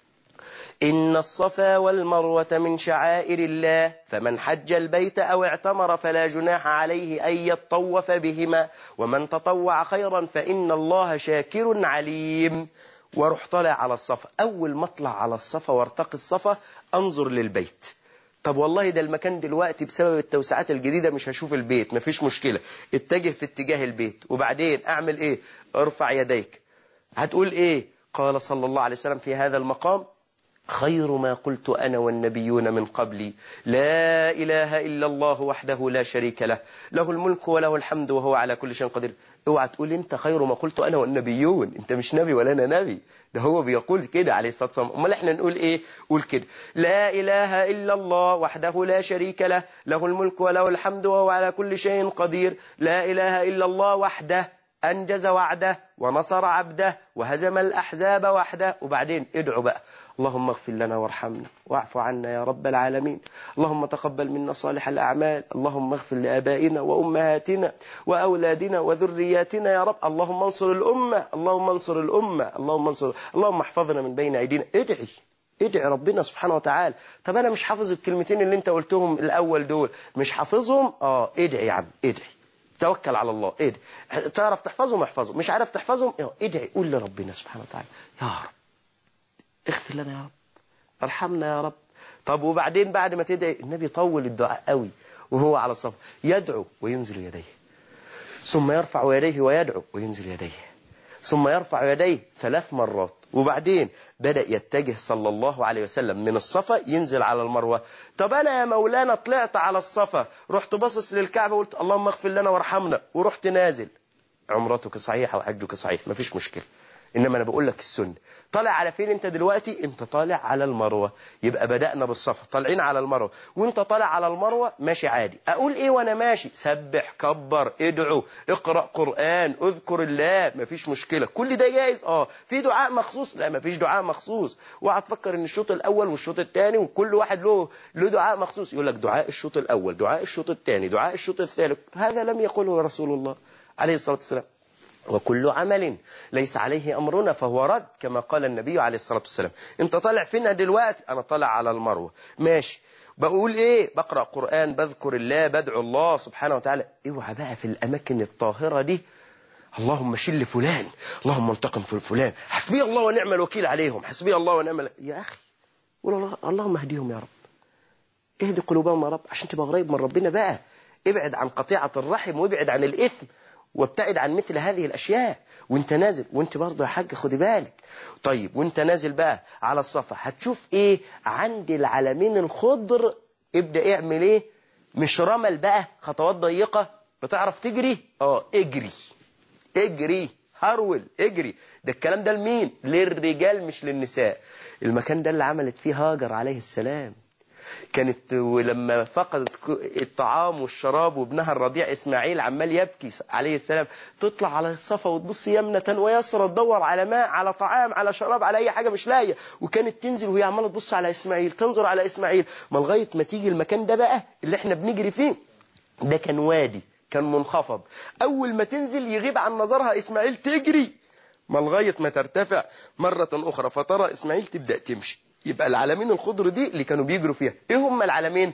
إن الصفا والمروة من شعائر الله فمن حج البيت أو اعتمر فلا جناح عليه أن يطوف بهما ومن تطوع خيرا فإن الله شاكر عليم واروح طالع على الصفا أول ما اطلع على الصفا وارتقي الصفا أنظر للبيت طب والله ده المكان دلوقتي بسبب التوسعات الجديدة مش هشوف البيت مفيش مشكلة اتجه في اتجاه البيت وبعدين أعمل إيه ارفع يديك هتقول إيه قال صلى الله عليه وسلم في هذا المقام خير ما قلت أنا والنبيون من قبلي لا إله إلا الله وحده لا شريك له له الملك وله الحمد وهو على كل شيء قدير اوعى تقول انت خير ما قلت انا والنبيون انت مش نبي ولا انا نبي ده هو بيقول كده عليه الصلاه والسلام امال احنا نقول ايه قول كده لا اله الا الله وحده لا شريك له له الملك وله الحمد وهو على كل شيء قدير لا اله الا الله وحده انجز وعده ونصر عبده وهزم الاحزاب وحده وبعدين ادعوا بقى اللهم اغفر لنا وارحمنا واعف عنا يا رب العالمين اللهم تقبل منا صالح الأعمال اللهم اغفر لآبائنا وأمهاتنا وأولادنا وذرياتنا يا رب اللهم انصر الأمة اللهم انصر الأمة اللهم انصر اللهم احفظنا من بين أيدينا ادعي ادعي ربنا سبحانه وتعالى طب أنا مش حافظ الكلمتين اللي انت قلتهم الأول دول مش حافظهم اه ادعي يا عم ادعي توكل على الله ادعي تعرف تحفظهم احفظهم مش عارف تحفظهم ادعي قول لربنا سبحانه وتعالى يا رب اغفر لنا يا رب ارحمنا يا رب طب وبعدين بعد ما تدعي النبي طول الدعاء قوي وهو على الصف يدعو وينزل يديه ثم يرفع يديه ويدعو وينزل يديه ثم يرفع يديه ثلاث مرات وبعدين بدأ يتجه صلى الله عليه وسلم من الصفا ينزل على المروة طب أنا يا مولانا طلعت على الصفا رحت باصص للكعبة وقلت اللهم اغفر لنا وارحمنا ورحت نازل عمرتك صحيحة وحجك صحيح مفيش مشكلة انما انا بقول لك السنه طالع على فين انت دلوقتي انت طالع على المروه يبقى بدانا بالصفا طالعين على المروه وانت طالع على المروه ماشي عادي اقول ايه وانا ماشي سبح كبر ادعو اقرا قران اذكر الله مفيش مشكله كل ده جايز اه في دعاء مخصوص لا مفيش دعاء مخصوص اوعى تفكر ان الشوط الاول والشوط الثاني وكل واحد له له دعاء مخصوص يقول لك دعاء الشوط الاول دعاء الشوط الثاني دعاء الشوط الثالث هذا لم يقله رسول الله عليه الصلاه والسلام وكل عمل ليس عليه أمرنا فهو رد كما قال النبي عليه الصلاة والسلام انت طالع فينا دلوقتي أنا طالع على المروة ماشي بقول ايه بقرأ قرآن بذكر الله بدعو الله سبحانه وتعالى اوعى بقى في الأماكن الطاهرة دي اللهم شل فلان اللهم انتقم في فلان حسبي الله ونعم الوكيل عليهم حسبي الله ونعم ال... يا أخي قول الله اللهم اهديهم يا رب اهدي قلوبهم يا رب عشان تبقى قريب من ربنا بقى ابعد عن قطيعة الرحم وابعد عن الإثم وابتعد عن مثل هذه الأشياء وانت نازل وانت برضه يا حاج خدي بالك طيب وانت نازل بقى على الصفا هتشوف ايه عند العلمين الخضر ابدأ اعمل ايه مش رمل بقى خطوات ضيقة بتعرف تجري اه اجري اجري هرول اجري ده الكلام ده لمين للرجال مش للنساء المكان ده اللي عملت فيه هاجر عليه السلام كانت ولما فقدت الطعام والشراب وابنها الرضيع اسماعيل عمال يبكي عليه السلام تطلع على الصفا وتبص يمنة ويسرى تدور على ماء على طعام على شراب على اي حاجة مش لاقيه وكانت تنزل وهي عماله تبص على اسماعيل تنظر على اسماعيل ما لغايه ما تيجي المكان ده بقى اللي احنا بنجري فيه ده كان وادي كان منخفض اول ما تنزل يغيب عن نظرها اسماعيل تجري ما لغايه ما ترتفع مرة اخرى فترى اسماعيل تبدأ تمشي يبقى العلمين الخضر دي اللي كانوا بيجروا فيها ايه هم العلمين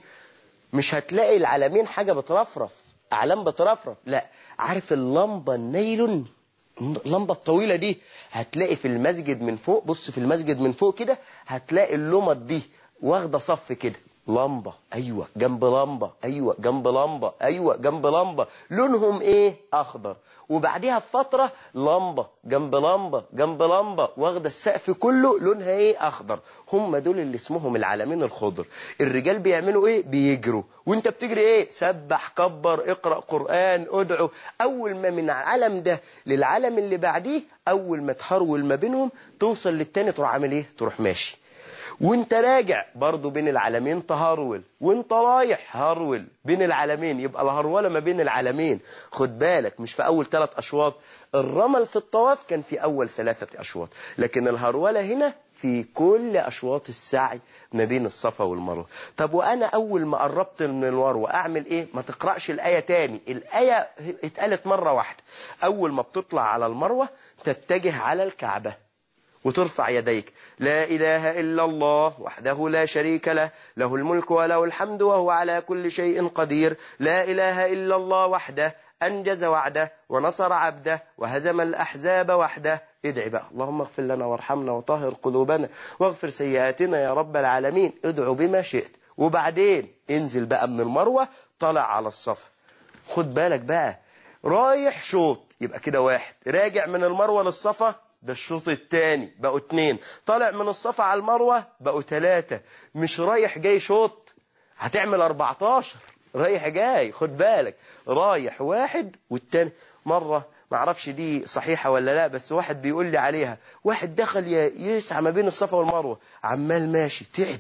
مش هتلاقي العلمين حاجة بترفرف اعلام بترفرف لا عارف اللمبة النايلون اللمبة الطويلة دي هتلاقي في المسجد من فوق بص في المسجد من فوق كده هتلاقي اللمط دي واخدة صف كده لمبة ايوه جنب لمبة ايوه جنب لمبة ايوه جنب لمبة لونهم ايه اخضر وبعديها بفترة لمبة جنب لمبة جنب لمبة واخدة السقف كله لونها ايه اخضر هم دول اللي اسمهم العالمين الخضر الرجال بيعملوا ايه بيجروا وانت بتجري ايه سبح كبر اقرأ قرآن ادعو اول ما من العلم ده للعلم اللي بعديه اول ما تهرول ما بينهم توصل للتاني تروح عامل ايه تروح ماشي وانت راجع برضو بين العالمين تهرول وانت رايح هرول بين العالمين يبقى الهرولة ما بين العالمين خد بالك مش في اول ثلاث اشواط الرمل في الطواف كان في اول ثلاثة اشواط لكن الهرولة هنا في كل اشواط السعي ما بين الصفا والمروه طب وانا اول ما قربت من المروه اعمل ايه ما تقراش الايه تاني الايه اتقالت مره واحده اول ما بتطلع على المروه تتجه على الكعبه وترفع يديك لا إله إلا الله وحده لا شريك له له الملك وله الحمد وهو على كل شيء قدير لا إله إلا الله وحده أنجز وعده ونصر عبده وهزم الأحزاب وحده ادعي بقى اللهم اغفر لنا وارحمنا وطهر قلوبنا واغفر سيئاتنا يا رب العالمين ادعو بما شئت وبعدين انزل بقى من المروة طلع على الصفا خد بالك بقى رايح شوط يبقى كده واحد راجع من المروة للصفا ده الشوط الثاني بقوا اتنين طالع من الصفا على المروة بقوا ثلاثة مش رايح جاي شوط هتعمل 14 رايح جاي خد بالك رايح واحد والتاني مرة معرفش دي صحيحة ولا لا بس واحد بيقول لي عليها واحد دخل يسعى ما بين الصفا والمروة عمال ماشي تعب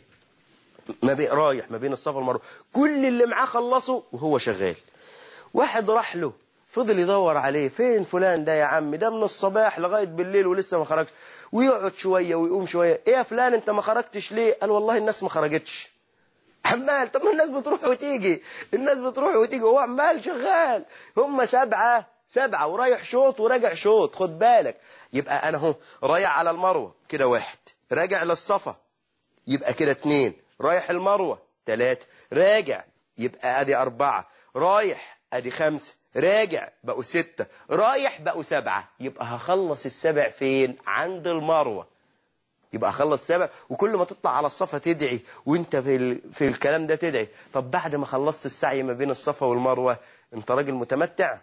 ما بين رايح ما بين الصفا والمروة كل اللي معاه خلصه وهو شغال واحد راح له فضل يدور عليه فين فلان ده يا عم ده من الصباح لغاية بالليل ولسه ما خرجش ويقعد شوية ويقوم شوية ايه يا فلان انت ما خرجتش ليه قال والله الناس ما خرجتش عمال طب ما الناس بتروح وتيجي الناس بتروح وتيجي هو عمال شغال هم سبعة سبعة ورايح شوط وراجع شوط خد بالك يبقى انا اهو رايح على المروة كده واحد راجع للصفا يبقى كده اتنين رايح المروة تلاتة راجع يبقى ادي اربعة رايح ادي خمسة راجع بقوا ستة رايح بقوا سبعة يبقى هخلص السبع فين عند المروة يبقى هخلص سبع وكل ما تطلع على الصفا تدعي وانت في, ال... في الكلام ده تدعي طب بعد ما خلصت السعي ما بين الصفا والمروة انت راجل متمتع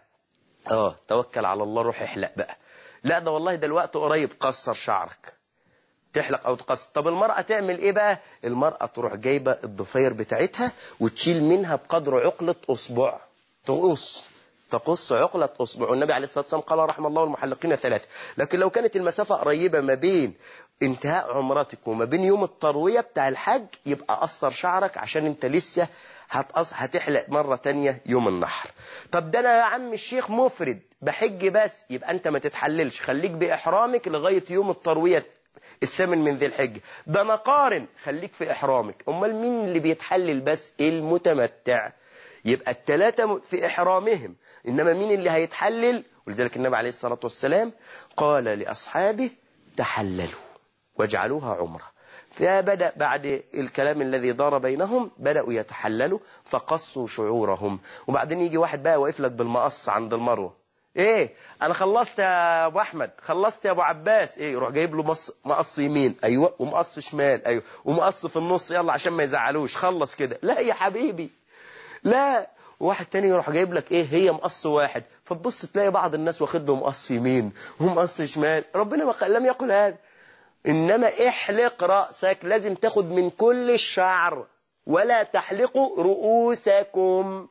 اه توكل على الله روح احلق بقى لا ده والله ده الوقت قريب قصر شعرك تحلق او تقصر طب المرأة تعمل ايه بقى المرأة تروح جايبة الضفير بتاعتها وتشيل منها بقدر عقلة اصبع تقص تقص عقلة أصبع والنبي عليه الصلاة والسلام قال رحم الله المحلقين ثلاثة لكن لو كانت المسافة قريبة ما بين انتهاء عمرتك وما بين يوم التروية بتاع الحج يبقى قصر شعرك عشان انت لسه هتقص هتحلق مرة تانية يوم النحر طب ده انا يا عم الشيخ مفرد بحج بس يبقى انت ما تتحللش خليك بإحرامك لغاية يوم التروية الثامن من ذي الحجة ده انا قارن خليك في إحرامك امال مين اللي بيتحلل بس المتمتع يبقى الثلاثة في إحرامهم إنما مين اللي هيتحلل ولذلك النبي عليه الصلاة والسلام قال لأصحابه تحللوا واجعلوها عمره فبدأ بعد الكلام الذي دار بينهم بدأوا يتحللوا فقصوا شعورهم وبعدين يجي واحد بقى واقف لك بالمقص عند المروه ايه انا خلصت يا ابو احمد خلصت يا ابو عباس ايه يروح جايب له مص... مقص يمين ايوه ومقص شمال ايوه ومقص في النص يلا عشان ما يزعلوش خلص كده لا يا حبيبي لا واحد تاني يروح جايب لك ايه هي مقص واحد فتبص تلاقي بعض الناس واخد له مقص يمين ومقص شمال ربنا ما قال لم يقل هذا انما احلق راسك لازم تاخد من كل الشعر ولا تحلقوا رؤوسكم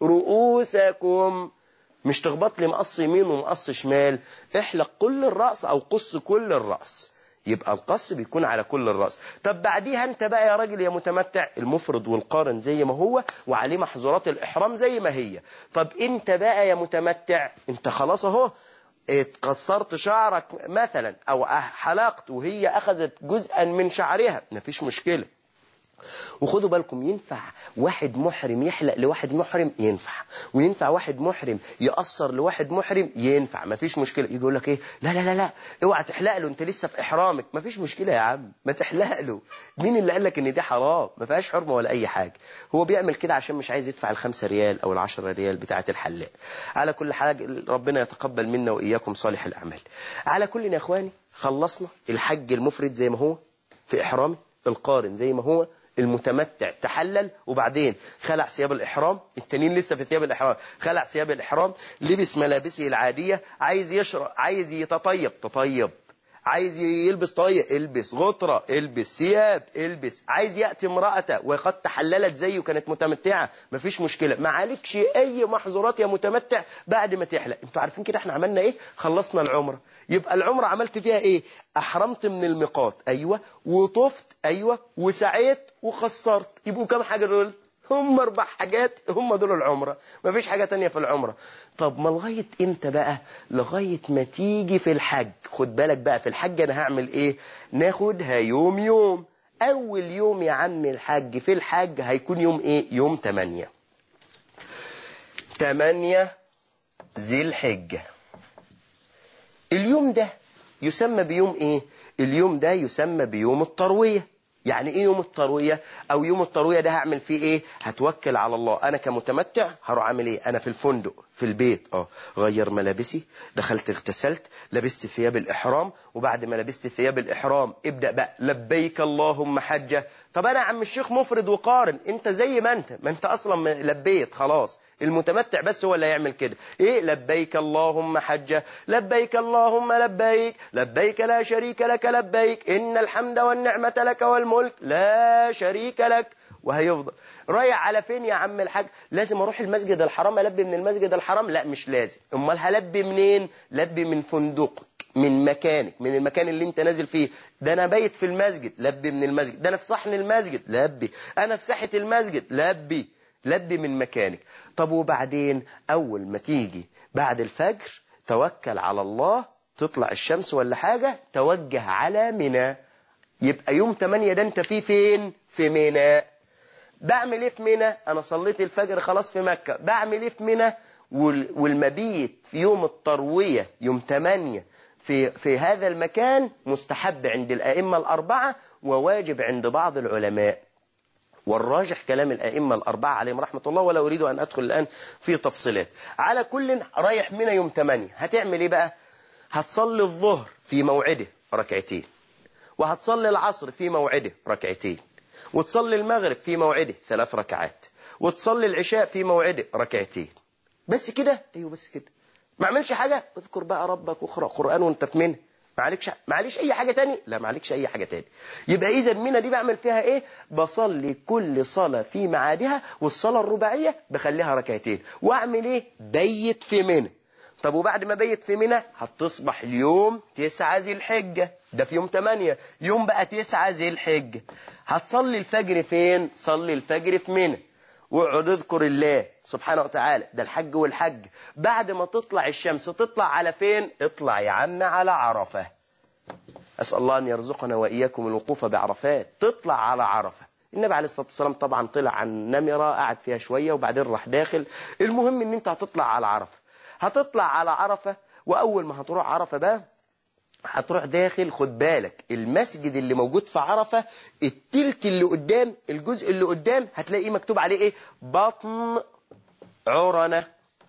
رؤوسكم مش تخبط لي مقص يمين ومقص شمال احلق كل الرأس او قص كل الرأس يبقى القص بيكون على كل الرأس طب بعديها انت بقى يا راجل يا متمتع المفرد والقارن زي ما هو وعليه محظورات الإحرام زي ما هي طب انت بقى يا متمتع انت خلاص اهو اتقصرت شعرك مثلا او حلقت وهي اخذت جزءا من شعرها مفيش مشكلة وخدوا بالكم ينفع واحد محرم يحلق لواحد محرم ينفع وينفع واحد محرم يقصر لواحد محرم ينفع مفيش مشكلة يجي يقول لك ايه لا لا لا لا اوعى تحلق له انت لسه في احرامك مفيش مشكلة يا عم ما تحلق له مين اللي قال لك ان دي حرام ما فيهاش حرمة ولا اي حاجة هو بيعمل كده عشان مش عايز يدفع الخمسة ريال او العشرة ريال بتاعة الحلاق على كل حال ربنا يتقبل منا واياكم صالح الاعمال على كل يا اخواني خلصنا الحج المفرد زي ما هو في احرامه القارن زي ما هو المتمتع تحلل وبعدين خلع ثياب الإحرام التانيين لسه في ثياب الإحرام خلع ثياب الإحرام لبس ملابسه العادية عايز يشرب عايز يتطيب تطيب عايز يلبس طاية البس غطرة البس ثياب البس عايز يأتي امرأته وقد تحللت زيه كانت متمتعة مفيش مشكلة ما عليكش أي محظورات يا متمتع بعد ما تحلق انتوا عارفين كده احنا عملنا ايه خلصنا العمرة يبقى العمرة عملت فيها ايه احرمت من الميقات ايوه وطفت ايوه وسعيت وخسرت يبقوا كام حاجة دول هم اربع حاجات هم دول العمرة مفيش حاجة تانية في العمرة طب ما لغاية امتى بقى لغاية ما تيجي في الحج خد بالك بقى في الحج انا هعمل ايه ناخدها يوم يوم اول يوم يا عم الحج في الحج هيكون يوم ايه يوم 8 8 ذي الحجة اليوم ده يسمى بيوم ايه اليوم ده يسمى بيوم التروية يعني ايه يوم التروية او يوم التروية ده هعمل فيه ايه هتوكل على الله انا كمتمتع هروح اعمل ايه انا في الفندق في البيت اه غير ملابسي دخلت اغتسلت لبست ثياب الاحرام وبعد ما لبست ثياب الاحرام ابدأ بقى لبيك اللهم حجة طب انا عم الشيخ مفرد وقارن انت زي ما انت ما انت اصلا لبيت خلاص المتمتع بس هو اللي هيعمل كده ايه لبيك اللهم حجة لبيك اللهم لبيك لبيك لا شريك لك لبيك ان الحمد والنعمة لك والملك لا شريك لك وهيفضل رايح على فين يا عم الحاج لازم اروح المسجد الحرام البي من المسجد الحرام لا مش لازم امال هلبي منين لبي من فندقك من مكانك من المكان اللي انت نازل فيه ده انا بايت في المسجد لبي من المسجد ده انا في صحن المسجد لبي انا في ساحة المسجد لبي لبي من مكانك طب وبعدين اول ما تيجي بعد الفجر توكل على الله تطلع الشمس ولا حاجة توجه على منى يبقى يوم 8 ده انت فيه فين في منى بعمل ايه في منى انا صليت الفجر خلاص في مكة بعمل ايه في منى والمبيت في يوم التروية يوم 8 في في هذا المكان مستحب عند الائمه الاربعه وواجب عند بعض العلماء والراجح كلام الائمه الاربعه عليهم رحمه الله ولا اريد ان ادخل الان في تفصيلات على كل رايح منى يوم 8 هتعمل ايه بقى هتصلي الظهر في موعده ركعتين وهتصلي العصر في موعده ركعتين وتصلي المغرب في موعده ثلاث ركعات وتصلي العشاء في موعده ركعتين بس كده ايوه بس كده ما اعملش حاجة اذكر بقى ربك واقرأ قرآن وانت في منه ما عليكش ما عليش اي حاجه تاني لا ما عليكش اي حاجه تاني يبقى اذا منى دي بعمل فيها ايه بصلي كل صلاه في ميعادها والصلاه الرباعيه بخليها ركعتين واعمل ايه بيت في منى طب وبعد ما بيت في منى هتصبح اليوم تسعة ذي الحجة ده في يوم 8 يوم بقى تسعة ذي الحجة هتصلي الفجر فين صلي الفجر في منى واقعد اذكر الله سبحانه وتعالى ده الحج والحج بعد ما تطلع الشمس تطلع على فين اطلع يا عم على عرفة أسأل الله أن يرزقنا وإياكم الوقوف بعرفات تطلع على عرفة النبي عليه الصلاة والسلام طبعا طلع عن نمرة قعد فيها شوية وبعدين راح داخل المهم ان انت هتطلع على عرفة هتطلع على عرفة وأول ما هتروح عرفة بقى هتروح داخل خد بالك المسجد اللي موجود في عرفة التلت اللي قدام الجزء اللي قدام هتلاقيه مكتوب عليه ايه بطن عرنة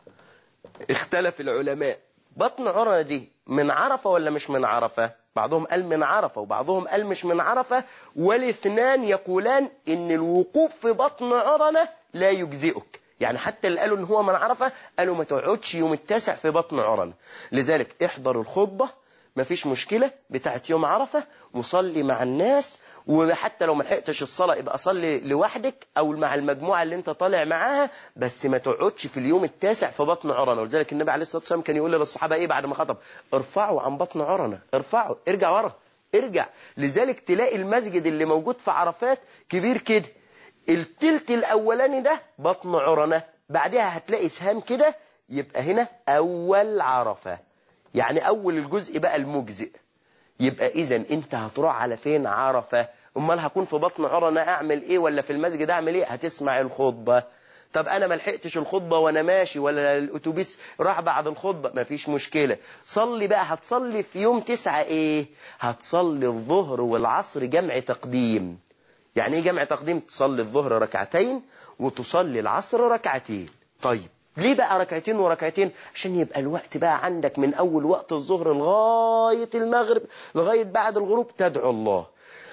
اختلف العلماء بطن عرنة دي من عرفة ولا مش من عرفة بعضهم قال من عرفة وبعضهم قال مش من عرفة والاثنان يقولان ان الوقوف في بطن عرنة لا يجزئك يعني حتى اللي قالوا ان هو من عرفة قالوا ما تقعدش يوم التاسع في بطن عرنة لذلك احضر الخطبة مفيش مشكلة بتاعت يوم عرفة وصلي مع الناس وحتى لو ما لحقتش الصلاة يبقى صلي لوحدك او مع المجموعة اللي انت طالع معاها بس ما تقعدش في اليوم التاسع في بطن عرنة ولذلك النبي عليه الصلاة والسلام كان يقول للصحابة ايه بعد ما خطب ارفعوا عن بطن عرنة ارفعوا ارجع ورا ارجع لذلك تلاقي المسجد اللي موجود في عرفات كبير كده التلت الاولاني ده بطن عرنة بعدها هتلاقي سهام كده يبقى هنا اول عرفة يعني اول الجزء بقى المجزئ يبقى اذا انت هتروح على فين عرفة امال هكون في بطن عرنة اعمل ايه ولا في المسجد اعمل ايه هتسمع الخطبة طب انا ما لحقتش الخطبة وانا ماشي ولا الاتوبيس راح بعد الخطبة مفيش مشكلة صلي بقى هتصلي في يوم تسعة ايه هتصلي الظهر والعصر جمع تقديم يعني ايه جمع تقديم تصلي الظهر ركعتين وتصلي العصر ركعتين طيب ليه بقى ركعتين وركعتين عشان يبقى الوقت بقى عندك من اول وقت الظهر لغاية المغرب لغاية بعد الغروب تدعو الله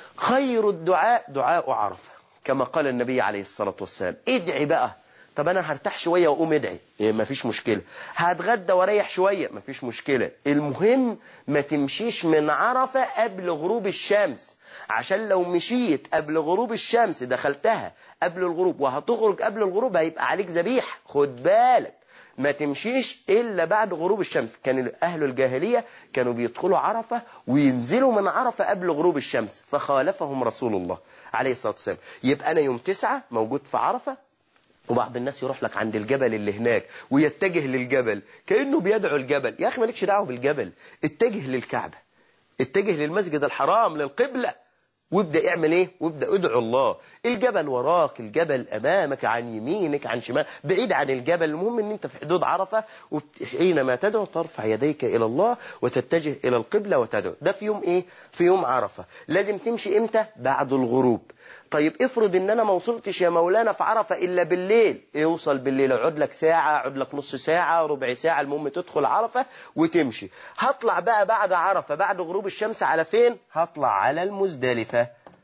خير الدعاء دعاء عرفة كما قال النبي عليه الصلاة والسلام ادعي بقى طب انا هرتاح شوية واقوم ادعي إيه مفيش مشكلة هتغدى واريح شوية مفيش مشكلة المهم ما تمشيش من عرفة قبل غروب الشمس عشان لو مشيت قبل غروب الشمس دخلتها قبل الغروب وهتخرج قبل الغروب هيبقى عليك ذبيح خد بالك ما تمشيش إلا بعد غروب الشمس كان أهل الجاهلية كانوا بيدخلوا عرفة وينزلوا من عرفة قبل غروب الشمس فخالفهم رسول الله عليه الصلاة والسلام يبقى أنا يوم تسعة موجود في عرفة وبعض الناس يروح لك عند الجبل اللي هناك ويتجه للجبل كأنه بيدعو الجبل يا أخي مالكش دعوه بالجبل اتجه للكعبة اتجه للمسجد الحرام للقبلة وابدأ اعمل ايه وابدأ ادعو الله الجبل وراك الجبل امامك عن يمينك عن شمال بعيد عن الجبل المهم ان انت في حدود عرفة وحينما تدعو ترفع يديك الى الله وتتجه الى القبلة وتدعو ده في يوم ايه في يوم عرفة لازم تمشي امتى بعد الغروب طيب افرض ان انا ما وصلتش يا مولانا في عرفة الا بالليل اوصل بالليل اقعد لك ساعة اقعد لك نص ساعة ربع ساعة المهم تدخل عرفة وتمشي هطلع بقى بعد عرفة بعد غروب الشمس على فين هطلع على المزدلفة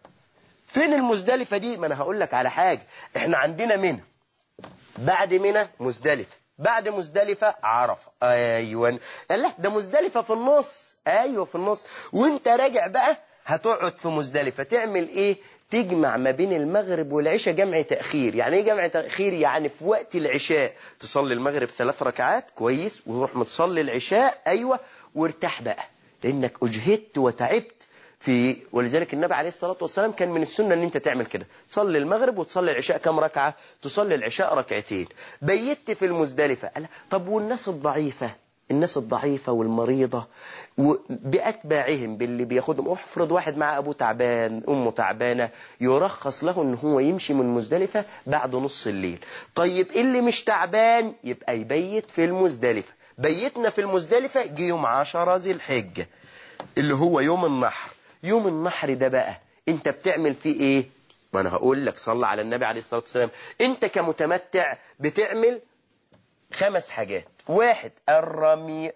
فين المزدلفة دي ما انا هقول لك على حاجة احنا عندنا منى بعد منى مزدلفة بعد مزدلفة عرفة ايوه لا ده مزدلفة في النص ايوه في النص وانت راجع بقى هتقعد في مزدلفة تعمل ايه تجمع ما بين المغرب والعشاء جمع تأخير يعني ايه جمع تأخير يعني في وقت العشاء تصلي المغرب ثلاث ركعات كويس وتروح متصلي العشاء ايوه وارتاح بقى لانك اجهدت وتعبت في ولذلك النبي عليه الصلاة والسلام كان من السنة ان انت تعمل كده تصلي المغرب وتصلي العشاء كم ركعة تصلي العشاء ركعتين بيت في المزدلفة قال طب والناس الضعيفة الناس الضعيفة والمريضة بأتباعهم باللي بياخدهم افرض واحد مع أبوه تعبان أمه تعبانة يرخص له ان هو يمشي من مزدلفة بعد نص الليل طيب اللي مش تعبان يبقى يبيت في المزدلفة بيتنا في المزدلفة جه يوم عشرة ذي الحجة اللي هو يوم النحر يوم النحر ده بقى انت بتعمل فيه ايه ما انا هقول لك صلى على النبي عليه الصلاة والسلام انت كمتمتع بتعمل خمس حاجات واحد الرمي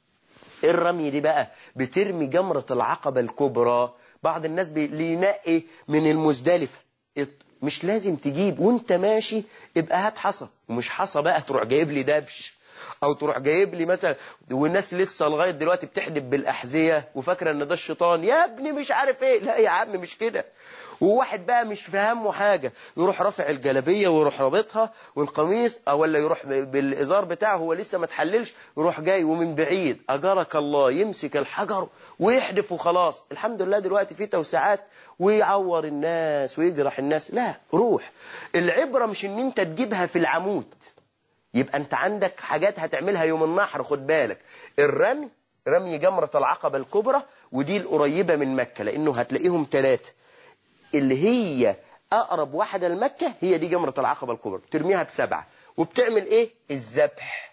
الرمي دي بقى بترمي جمرة العقبة الكبرى بعض الناس بينقي من المزدلفة مش لازم تجيب وانت ماشي ابقى هات حصى ومش حصى بقى تروح جايب لي دبش او تروح جايب لي مثلا والناس لسه لغايه دلوقتي بتحدف بالاحذيه وفاكره ان ده الشيطان يا ابني مش عارف ايه لا يا عم مش كده وواحد بقى مش فاهمه حاجة يروح رافع الجلبية ويروح رابطها والقميص أو ولا يروح بالإزار بتاعه هو لسه ما تحللش يروح جاي ومن بعيد أجرك الله يمسك الحجر ويحدف وخلاص الحمد لله دلوقتي في توسعات ويعور الناس ويجرح الناس لا روح العبرة مش ان انت تجيبها في العمود يبقى انت عندك حاجات هتعملها يوم النحر خد بالك الرمي رمي جمرة العقبة الكبرى ودي القريبة من مكة لانه هتلاقيهم ثلاثة اللي هي اقرب واحدة لمكة هي دي جمرة العقبة الكبرى ترميها بسبعة وبتعمل ايه الذبح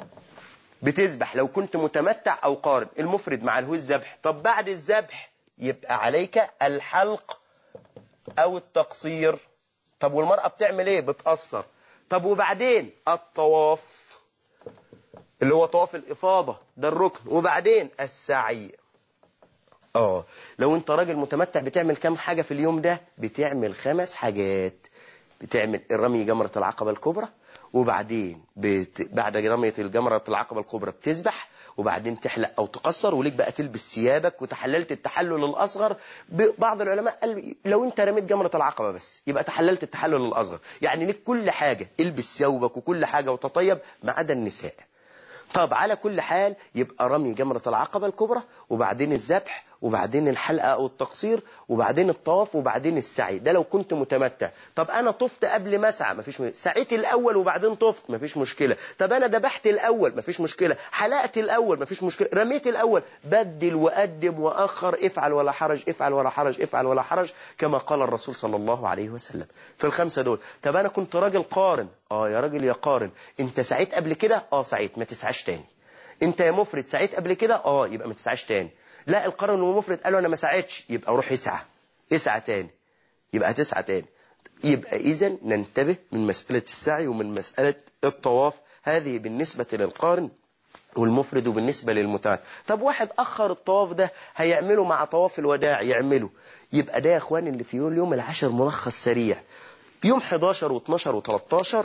بتذبح لو كنت متمتع او قارن المفرد مع الهو الذبح طب بعد الذبح يبقى عليك الحلق او التقصير طب والمرأة بتعمل ايه بتقصر طب وبعدين الطواف اللي هو طواف الافاضة ده الركن وبعدين السعي اه لو انت راجل متمتع بتعمل كام حاجة في اليوم ده بتعمل خمس حاجات بتعمل الرمي جمرة العقبة الكبرى وبعدين بت... بعد رمية الجمرة العقبة الكبرى بتذبح وبعدين تحلق او تقصر وليك بقى تلبس ثيابك وتحللت التحلل الاصغر بعض العلماء قال لو انت رميت جمرة العقبة بس يبقى تحللت التحلل الاصغر يعني ليك كل حاجة البس ثوبك وكل حاجة وتطيب ما عدا النساء طب على كل حال يبقى رمي جمرة العقبة الكبرى وبعدين الذبح وبعدين الحلقة أو التقصير وبعدين الطواف وبعدين السعي ده لو كنت متمتع طب أنا طفت قبل ما أسعى مفيش مشكلة سعيت الأول وبعدين طفت مفيش مشكلة طب أنا ذبحت الأول مفيش مشكلة حلقت الأول مفيش مشكلة رميت الأول بدل وقدم وأخر افعل ولا حرج افعل ولا حرج افعل ولا حرج كما قال الرسول صلى الله عليه وسلم في الخمسة دول طب أنا كنت راجل قارن آه يا راجل يا قارن أنت سعيت قبل كده آه سعيت ما تسعاش تاني أنت يا مفرد سعيت قبل كده آه يبقى ما تسعاش تاني لا القرن ومفرد قالوا انا ما ساعدش يبقى روح اسعى اسعى تاني يبقى هتسعى تاني يبقى اذا ننتبه من مسألة السعي ومن مسألة الطواف هذه بالنسبة للقارن والمفرد وبالنسبة للمتعد طب واحد أخر الطواف ده هيعمله مع طواف الوداع يعمله يبقى ده يا اخوان اللي في يوم اليوم العشر ملخص سريع يوم 11 و12 و13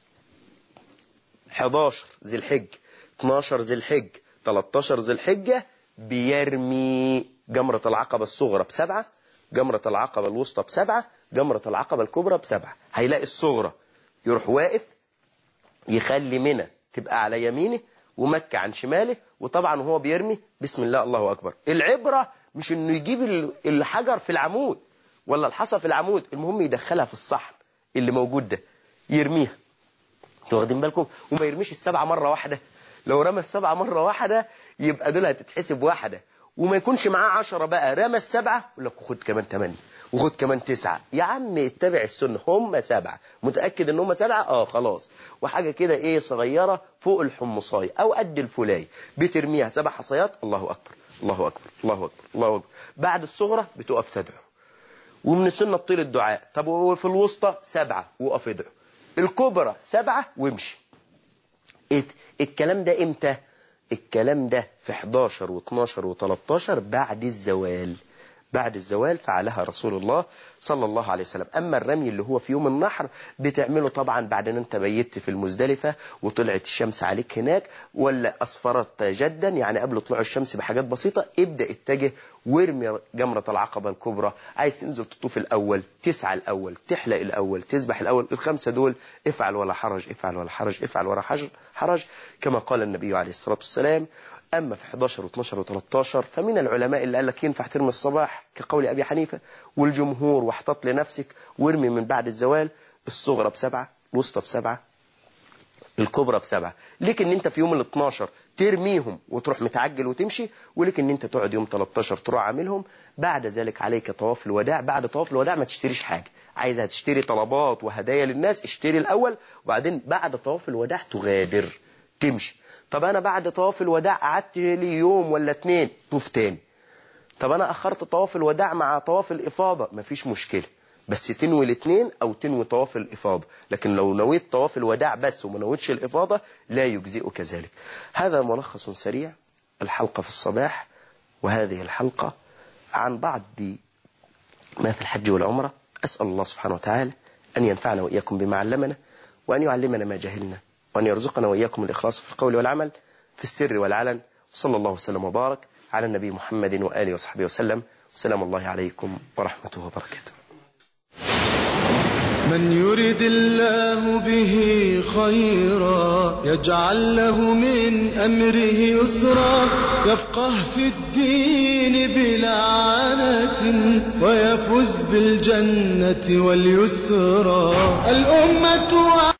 11 ذي الحج 12 ذي الحج 13 ذي الحجة بيرمي جمرة العقبة الصغرى بسبعة جمرة العقبة الوسطى بسبعة جمرة العقبة الكبرى بسبعة هيلاقي الصغرى يروح واقف يخلي منى تبقى على يمينه ومكة عن شماله وطبعا وهو بيرمي بسم الله الله أكبر العبرة مش انه يجيب الحجر في العمود ولا الحصى في العمود المهم يدخلها في الصحن اللي موجود ده يرميها واخدين بالكم وما يرميش السبعة مرة واحدة لو رمى السبعة مرة واحدة يبقى دول هتتحسب واحدة وما يكونش معاه عشرة بقى رمى السبعة يقول لك خد كمان تمانية وخد كمان تسعة يا عم اتبع السنة هم سبعة متأكد ان هم سبعة اه خلاص وحاجة كده ايه صغيرة فوق الحمصاية او قد الفلاي بترميها سبع حصيات الله اكبر الله اكبر الله اكبر الله اكبر بعد الصغرى بتقف تدعو ومن السنة تطيل الدعاء طب وفي الوسطى سبعة وقف ادعو الكبرى سبعة وامشي الكلام ده امتى الكلام ده في 11 و12 و13 بعد الزوال بعد الزوال فعلها رسول الله صلى الله عليه وسلم أما الرمي اللي هو في يوم النحر بتعمله طبعا بعد أن أنت بيت في المزدلفة وطلعت الشمس عليك هناك ولا أصفرت جدا يعني قبل طلوع الشمس بحاجات بسيطة ابدأ اتجه وارمي جمرة العقبة الكبرى عايز تنزل تطوف الأول تسعى الأول تحلق الأول تذبح الأول الخمسة دول افعل ولا حرج افعل ولا حرج افعل ولا حرج, حرج كما قال النبي عليه الصلاة والسلام أما في 11 و12 و13 فمن العلماء اللي قال لك ينفع ترمي الصباح كقول أبي حنيفة والجمهور واحتط لنفسك وارمي من بعد الزوال الصغرى بسبعة الوسطى بسبعة الكبرى بسبعة ليك ان انت في يوم ال 12 ترميهم وتروح متعجل وتمشي وليك ان انت تقعد يوم 13 تروح عاملهم بعد ذلك عليك طواف الوداع بعد طواف الوداع ما تشتريش حاجة عايزها تشتري طلبات وهدايا للناس اشتري الاول وبعدين بعد طواف الوداع تغادر تمشي طب انا بعد طواف الوداع قعدت لي يوم ولا اتنين طوف تاني طب انا اخرت طواف الوداع مع طواف الافاضة مفيش مشكلة بس تنوي الاثنين او تنوي طواف الافاضة لكن لو نويت طواف الوداع بس وما نويتش الافاضة لا يجزئ كذلك هذا ملخص سريع الحلقة في الصباح وهذه الحلقة عن بعض ما في الحج والعمرة أسأل الله سبحانه وتعالى أن ينفعنا وإياكم بما علمنا وأن يعلمنا ما جهلنا وأن يرزقنا وإياكم الإخلاص في القول والعمل في السر والعلن صلى الله وسلم وبارك على النبي محمد وآله وصحبه وسلم وسلام الله عليكم ورحمته وبركاته من يرد الله به خيرا يجعل له من أمره يسرا يفقه في الدين بلا عنة ويفوز بالجنة واليسرى الأمة